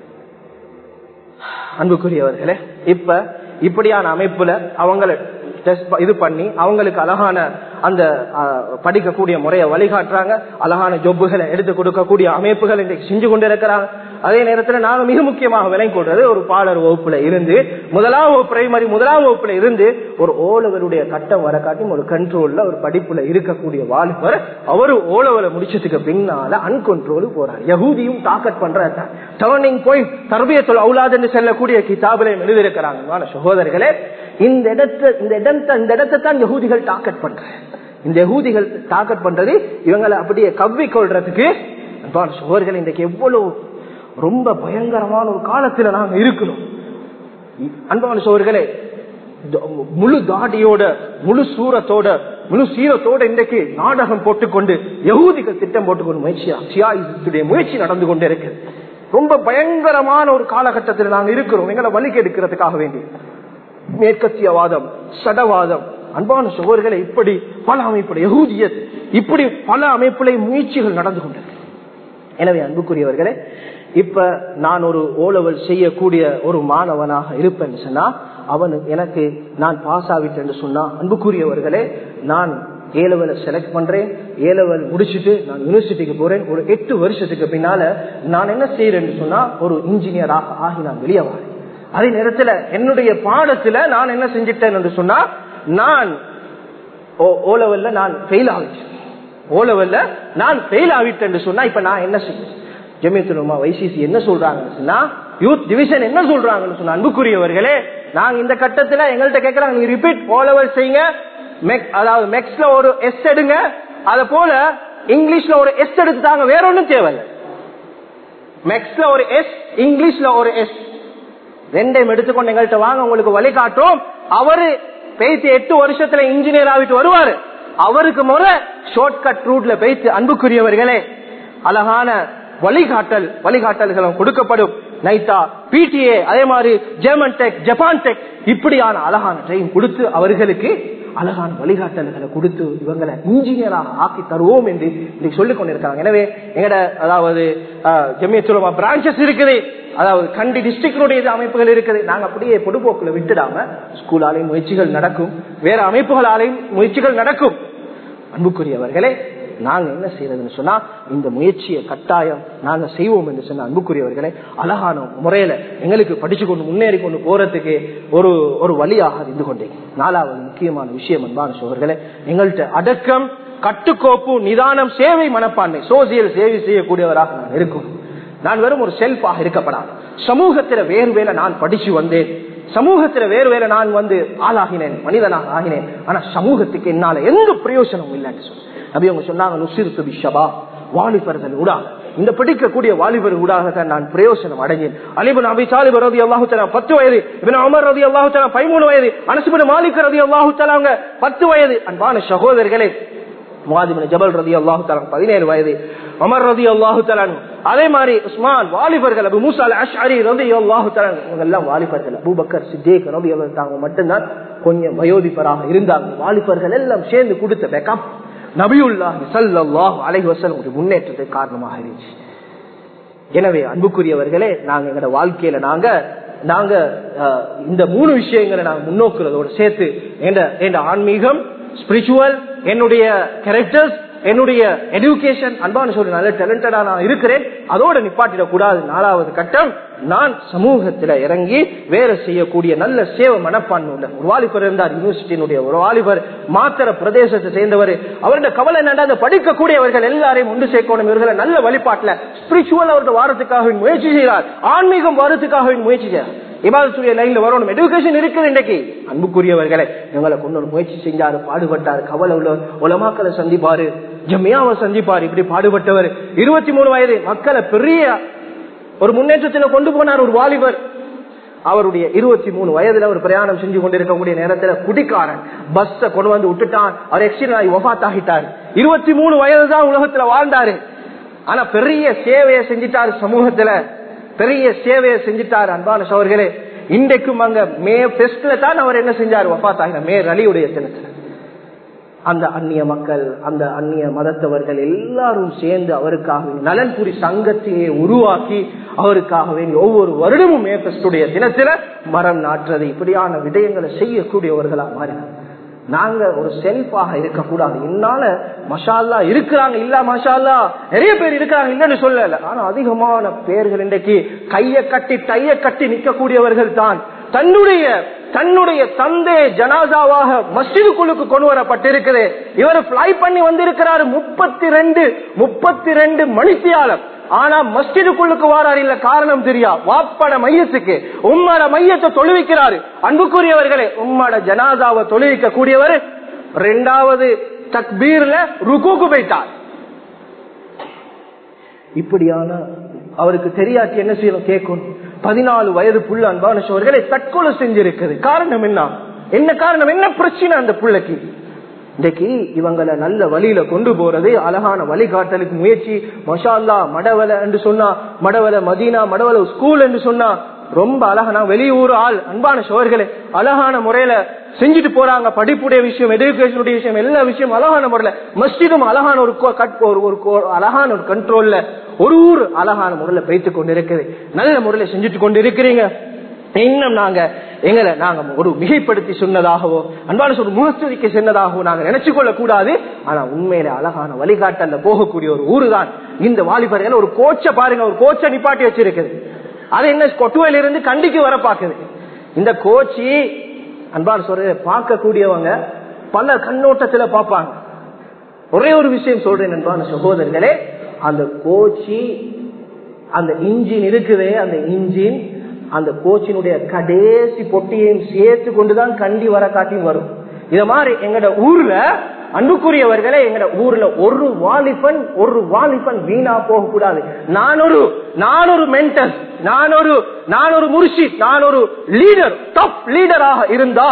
அன்புக்குரியவர்களே இப்ப இப்படியான அமைப்புல அவங்களை இது பண்ணி அவங்களுக்கு அழகான அந்த படிக்கக்கூடிய முறையை வழிகாட்டுறாங்க அழகான ஜொப்புகளை எடுத்து கொடுக்கக்கூடிய அமைப்புகள் இன்றைக்கு செஞ்சு கொண்டிருக்கிறாங்க அதே நேரத்தில் நாங்க மிக முக்கியமாக விலை கொள்றது ஒரு பாடர் வகுப்புல இருந்து முதலாம் வகுப்பு பிரைமரி முதலாம் வகுப்புல இருந்து ஒரு ஓலவருடைய கட்டம் வர காட்டியும் ஒரு கண்ட்ரோல்ல ஒரு படிப்புல இருக்கக்கூடிய வாலிபர் அவரு ஓலவரை முடிச்சதுக்கு பின்னால அன்கொண்ட்ரோலு போறார் யகூதியும் டாக்கெட் பண்ற டர்னிங் பாயிண்ட் தர்பியத்தில் அவுலாது என்று செல்லக்கூடிய கிதாபிலையும் எழுதியிருக்கிறாங்க சகோதரர்களே இந்த இடத்தை இந்த இடத்தை இந்த இடத்தை தான் யகூதிகள் டாக்கெட் பண்றாங்க இந்த யகூதிகள் டாக்கெட் பண்றது இவங்களை அப்படியே கவ்வி கொள்றதுக்கு சகோதரர்கள் இன்றைக்கு எவ்வளவு ரொம்ப பயங்கரமான ஒரு காலத்துல நாங்க இருக்கணும் அன்பான சோர்களே முழு தாடியோட முழு சூரத்தோட முழு சீரத்தோட இன்றைக்கு நாடகம் போட்டுக்கொண்டு யகூதிகள் திட்டம் போட்டுக்கொண்டு முயற்சியா முயற்சி நடந்து கொண்டே இருக்கு ரொம்ப பயங்கரமான ஒரு காலகட்டத்தில் நாங்க இருக்கிறோம் எங்களை வலிக்கு எடுக்கிறதுக்காக வேண்டி மேற்கத்தியவாதம் சடவாதம் அன்பான சோழர்களை இப்படி பல அமைப்புல யகூதிய இப்படி பல அமைப்புல முயற்சிகள் நடந்து கொண்டிருக்கு எனவே அன்புக்குரியவர்களே இப்ப நான் ஒரு ஓலவல் செய்யக்கூடிய ஒரு மாணவனாக இருப்பேன் சொன்னா அவன் எனக்கு நான் பாஸ் ஆகிட்டேன்னு சொன்னா அன்புக்குரியவர்களே நான் ஏலவலை செலக்ட் பண்றேன் ஏலவல் முடிச்சுட்டு நான் யூனிவர்சிட்டிக்கு போறேன் ஒரு எட்டு வருஷத்துக்கு பின்னால நான் என்ன செய்யறேன்னு சொன்னா ஒரு இன்ஜினியராக ஆகி நான் வெளியே வரேன் அதே நேரத்துல என்னுடைய பாடத்துல நான் என்ன செஞ்சிட்டேன் என்று சொன்னா நான் ஓலவல்ல நான் ஃபெயில் ஆகிட்டேன் ஓலவல்ல நான் ஃபெயில் ஆகிட்டேன் சொன்னா இப்ப நான் என்ன செய்ய ஜமியத்துலமா வைசிசி என்ன சொல்றாங்கன்னு சொன்னா யூத் டிவிஷன் என்ன சொல்றாங்கன்னு சொன்னா அன்புக்குரியவர்களே நாங்க இந்த கட்டத்துல எங்கள்கிட்ட கேட்கறாங்க நீங்க ரிப்பீட் ஓலவல் செய்யுங்க அதாவது மெக்ஸ்ல ஒரு எஸ் எடுங்க அத போல இங்கிலீஷ்ல ஒரு எஸ் எடுத்துட்டாங்க வேற ஒன்றும் தேவையில்லை மெக்ஸ்ல ஒரு எஸ் இங்கிலீஷ்ல ஒரு எஸ் ரெண்டையும் எடுத்துக்கொண்டு எங்கள்கிட்ட வாங்க உங்களுக்கு வழிகாட்டும் அவரு பேசி எட்டு வருஷத்துல இன்ஜினியர் ஆகிட்டு வருவாரு அவருக்கு முறை ஷார்ட் கட் ரூட்ல பேசி அன்புக்குரியவர்களே அழகான வழிகாட்டல் வழிகாட்டல்களும் கொடுக்கப்படும் நைட்டா பிடிஏ அதே மாதிரி ஜெர்மன் டெக் ஜப்பான் டெக் இப்படியான அழகான ட்ரெயின் கொடுத்து அவர்களுக்கு அழகான வழிகாட்டல்களை கொடுத்து இவங்களை இன்ஜினியராக ஆக்கி தருவோம் என்று இன்னைக்கு சொல்லிக் கொண்டிருக்காங்க எனவே எங்கட அதாவது ஜெமியத்துலமா பிரான்சஸ் இருக்குது அதாவது கண்டி டிஸ்ட்ரிக்டுடைய அமைப்புகள் இருக்குது நாங்க அப்படியே பொதுப்போக்குல விட்டுடாம ஸ்கூலாலையும் முயற்சிகள் நடக்கும் வேற அமைப்புகளாலையும் முயற்சிகள் நடக்கும் அன்புக்குரியவர்களே நாங்க என்ன செய்யறதுன்னு சொன்னா இந்த முயற்சியை கட்டாயம் நாங்க செய்வோம் என்று சொன்ன அன்புக்குரியவர்களே அழகான முறையில எங்களுக்கு படிச்சு கொண்டு முன்னேறி கொண்டு போறதுக்கு ஒரு ஒரு வழியாக இருந்து கொண்டேன் நாலாவது முக்கியமான விஷயம் அன்பான சோழர்களே எங்கள்கிட்ட அடக்கம் கட்டுக்கோப்பு நிதானம் சேவை மனப்பான்மை சோசியல் சேவை செய்யக்கூடியவராக நான் இருக்கும் நான் வெறும் ஒரு செல்ஃபாக இருக்கப்படாது சமூகத்தில வேறு வேலை நான் படிச்சு வந்தேன் சமூகத்துல வேறு வேற நான் வந்து ஆளாகினேன் மனிதனாக ஆகினேன் ஆனா சமூகத்துக்கு என்னால எந்த பிரயோஜனமும் இல்லைன்னு சொல்லி நபி அவங்க சொன்னாங்க நுசிறு பிஷபா வாலிபர்கள் ஊடாக இந்த படிக்கக்கூடிய வாலிபர் ஊடாக நான் பிரயோசனம் அடைஞ்சேன் அலிபன் அபி சாலிபர் ரதி அல்லாஹு தலா பத்து வயது இவன் அமர் ரதி அல்லாஹு தலா பதிமூணு வயது அனசுபின் மாலிக் ரதி அல்லாஹு தலாங்க பத்து வயது அன்பான சகோதரர்களே முவாதிபின் ஜபல் ரதி அல்லாஹு தலான் பதினேழு வயது அமர் ரதி அல்லாஹு தலான் அதே மாதிரி உஸ்மான் வாலிபர்கள் அபு மூசா அஷ்அரி ரதி அல்லாஹு தலான் இவங்க எல்லாம் வாலிபர்கள் அபூபக்கர் சித்தேக் ரதி அல்லாஹ் தாங்க மட்டும்தான் கொஞ்சம் வயோதிபராக இருந்தாங்க வாலிபர்கள் எல்லாம் சேர்ந்து கொடுத்த பேக்கப் நபியுல்லாஹி சல்லாஹ் அலைஹி வசல்லம் ஒரு முன்னேற்றத்துக்கு காரணமாக இருந்துச்சு எனவே அன்புக்குரியவர்களே நாங்க எங்களோட வாழ்க்கையில நாங்க நாங்க அஹ், இந்த மூணு விஷயங்களை நாங்க முன்னோக்குறதோட சேர்த்து என்ற ஆன்மீகம் ஸ்பிரிச்சுவல் என்னுடைய கேரக்டர்ஸ் என்னுடைய எஜுகேஷன் அன்பான சொல்லி நல்ல டேலண்டடா நான் இருக்கிறேன் அதோட நிப்பாட்டிடக் கூடாது நாலாவது கட்டம் நான் சமூகத்துல இறங்கி வேலை செய்யக்கூடிய நல்ல சேவ மனப்பான்மை உள்ள ஒரு வாலிபர் இருந்தார் யூனிவர்சிட்டியினுடைய ஒரு வாலிபர் மாத்திர பிரதேசத்தை சேர்ந்தவர் அவருடைய கவலை என்னடா அந்த படிக்கக்கூடியவர்கள் எல்லாரையும் ஒன்று சேர்க்கணும் இவர்களை நல்ல வழிபாட்டுல ஸ்பிரிச்சுவல் அவருடைய வாரத்துக்காக முயற்சி செய்கிறார் ஆன்மீகம் வாரத்துக்காக முயற்சி செய்கிறார் இமாதத்துடைய லைன்ல வரணும் எஜுகேஷன் இருக்குது இன்றைக்கு அன்புக்குரியவர்களை இவங்களை கொண்டு ஒரு முயற்சி செஞ்சாரு பாடுபட்டாரு கவலை உள்ள உலமாக்களை சந்திப்பாரு ஜம்மியாவை சந்திப்பாரு இப்படி பாடுபட்டவர் இருபத்தி மூணு வயது மக்களை பெரிய ஒரு முன்னேற்றத்துல கொண்டு போனார் ஒரு வாலிபர் அவருடைய இருபத்தி மூணு வயதுல ஒரு பிரயாணம் செஞ்சு கொண்டிருக்கக்கூடிய நேரத்துல குடிக்காரன் பஸ்ஸ கொண்டு வந்து விட்டுட்டான் அவர் எக்ஸிடென்ட் ஆகி ஒஃபாத் ஆகிட்டார் இருபத்தி மூணு வயது தான் உலகத்துல வாழ்ந்தாரு ஆனா பெரிய சேவையை செஞ்சிட்டாரு சமூகத்துல பெரிய சேவையை செஞ்சிட்டாரு அன்பான சோர்களே இன்றைக்கும் அங்க மே பெஸ்ட்ல தான் அவர் என்ன செஞ்சார் வஃபாத் ஆகின மே ரலியுடைய தினத்துல அந்த அந்நிய மக்கள் அந்த அந்நிய மதத்தவர்கள் எல்லாரும் சேர்ந்து அவருக்காக நலன்புரி சங்கத்தையே உருவாக்கி அவருக்காக வேண்டி ஒவ்வொரு வருடமும் மேபஸ்டுடைய தினத்துல மரம் நாட்டுறது இப்படியான விடயங்களை செய்யக்கூடியவர்களா மாறினார் நாங்க ஒரு செல்ஃபாக இருக்கக்கூடாது என்னால மஷால்லா இருக்கிறாங்க இல்ல மஷால்லா நிறைய பேர் இருக்காங்க இல்லன்னு சொல்லல ஆனா அதிகமான பேர்கள் இன்றைக்கு கைய கட்டி டைய கட்டி நிற்கக்கூடியவர்கள் தான் தன்னுடைய தன்னுடைய தந்தை ஜனாதாவாக மஸ்ஜிதுக்குழுக்கு கொண்டு வரப்பட்டிருக்குது இவர் பிளை பண்ணி வந்திருக்கிறாரு முப்பத்தி ரெண்டு முப்பத்தி ரெண்டு மணித்தியாலம் ஆனா மஸ்ஜிதுக்குள்ளுக்கு வாரார் இல்ல காரணம் தெரியா வாப்பட மையத்துக்கு உம்மட மையத்தை தொழுவிக்கிறாரு அன்புக்குரியவர்களே உம்மட ஜனாதாவை தொழுவிக்க கூடியவர் ரெண்டாவது தக்பீர்ல ருக்குக்கு போயிட்டார் இப்படியான அவருக்கு தெரியாட்டி என்ன செய்யணும் கேட்கணும் பதினாலு வயது புள்ள அன்பான சோழர்களை தற்கொலை செஞ்சிருக்குது காரணம் என்ன என்ன காரணம் என்ன பிரச்சனை அந்த புள்ளைக்கு இன்றைக்கு இவங்களை நல்ல வழியில கொண்டு போறது அழகான வழிகாட்டலுக்கு முயற்சி மஷால்லா மடவலை என்று சொன்னா மடவலை மதீனா மடவலை ஸ்கூல் என்று சொன்னா ரொம்ப அழகான வெளியூர் ஆள் அன்பான சோழர்களே அழகான முறையில செஞ்சுட்டு போறாங்க படிப்புடைய விஷயம் எஜுகேஷனுடைய விஷயம் எல்லா விஷயம் அழகான முறையில மஸ்ஜிதும் அழகான ஒரு கோ- கட்- ஒரு ஒரு கோ- அழகான ஒரு கண்ட்ரோல்ல ஒரு ஊர் அழகான முறையில வைத்து கொண்டு இருக்குது நல்ல முறையில செஞ்சுட்டு கொண்டு இருக்கிறீங்க இன்னும் நாங்க எங்களை நாங்க ஒரு மிகைப்படுத்தி சொன்னதாகவோ அன்பான ஒரு முகஸ்துதிக்கு சொன்னதாகவோ நாங்க நினைச்சு கொள்ள கூடாது ஆனா உண்மையில அழகான வழிகாட்டல்ல போகக்கூடிய ஒரு ஊரு தான் இந்த வாலிபர்கள் ஒரு கோச்சை பாருங்க ஒரு கோச்சை நிப்பாட்டி வச்சிருக்குது அது என்ன கொட்டுவையில இருந்து கண்டிக்கு வர பாக்குது இந்த கோச்சி அன்பான சொல்ற பார்க்கக்கூடியவங்க பல கண்ணோட்டத்துல பார்ப்பாங்க ஒரே ஒரு விஷயம் சொல்றேன் அன்பான சகோதரர்களே அந்த கோச்சி அந்த இன்ஜின் இருக்குதே அந்த இன்ஜின் அந்த கோச்சினுடைய கடைசி பொட்டியையும் சேர்த்து கொண்டுதான் கண்டி வர காட்டியும் வரும் இத மாதிரி எங்கட ஊர்ல அன்புக்குரியவர்களே எங்கட ஊர்ல ஒரு வாலிபன் ஒரு வாலிபன் வீணா போக கூடாது நான் ஒரு நான் ஒரு மென்டல் நான் ஒரு நான் ஒரு முர்ஷித் நான் ஒரு லீடர் டாப் லீடராக இருந்தா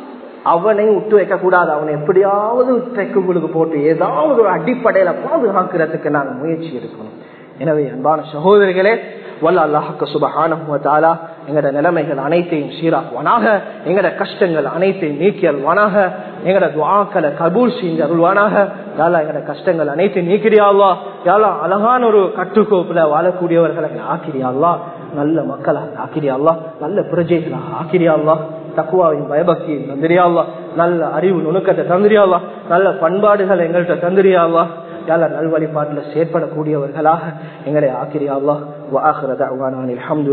அவனை விட்டு வைக்க கூடாது அவனை எப்படியாவது ட்ரெக்குகளுக்கு போட்டு ஏதாவது ஒரு அடிப்படையில பாதுகாக்கிறதுக்கு நாங்க முயற்சி எடுக்கணும் எனவே அன்பான சகோதரிகளே வல்ல அல்லாஹுக்கு சுபஹானா எங்கட நிலைமைகள் அனைத்தையும் சீராக்குவானாக எங்கட கஷ்டங்கள் அனைத்தையும் நீக்கி அருள்வானாக எங்கட துவாக்களை கபூல் செஞ்சு அருள்வானாக யாரா எங்கட கஷ்டங்கள் அனைத்தையும் நீக்கிறியாள்வா யாரா அழகான ஒரு கட்டுக்கோப்புல வாழக்கூடியவர்களை ஆக்கிறியாள்வா நல்ல மக்களாக ஆக்கிறியாள்வா நல்ல பிரஜைகளாக ஆக்கிறியாள்வா தக்குவாவையும் பயபக்தியும் தந்திரியாள்வா நல்ல அறிவு நுணுக்கத்தை தந்திரியாள்வா நல்ல பண்பாடுகள் எங்கள்கிட்ட தந்திரியாள்வா யால நல்வழிபாட்டில் செயற்படக்கூடியவர்களாக எங்களை ஆக்கிரியாள்வா வாஹரத அல்ஹம்து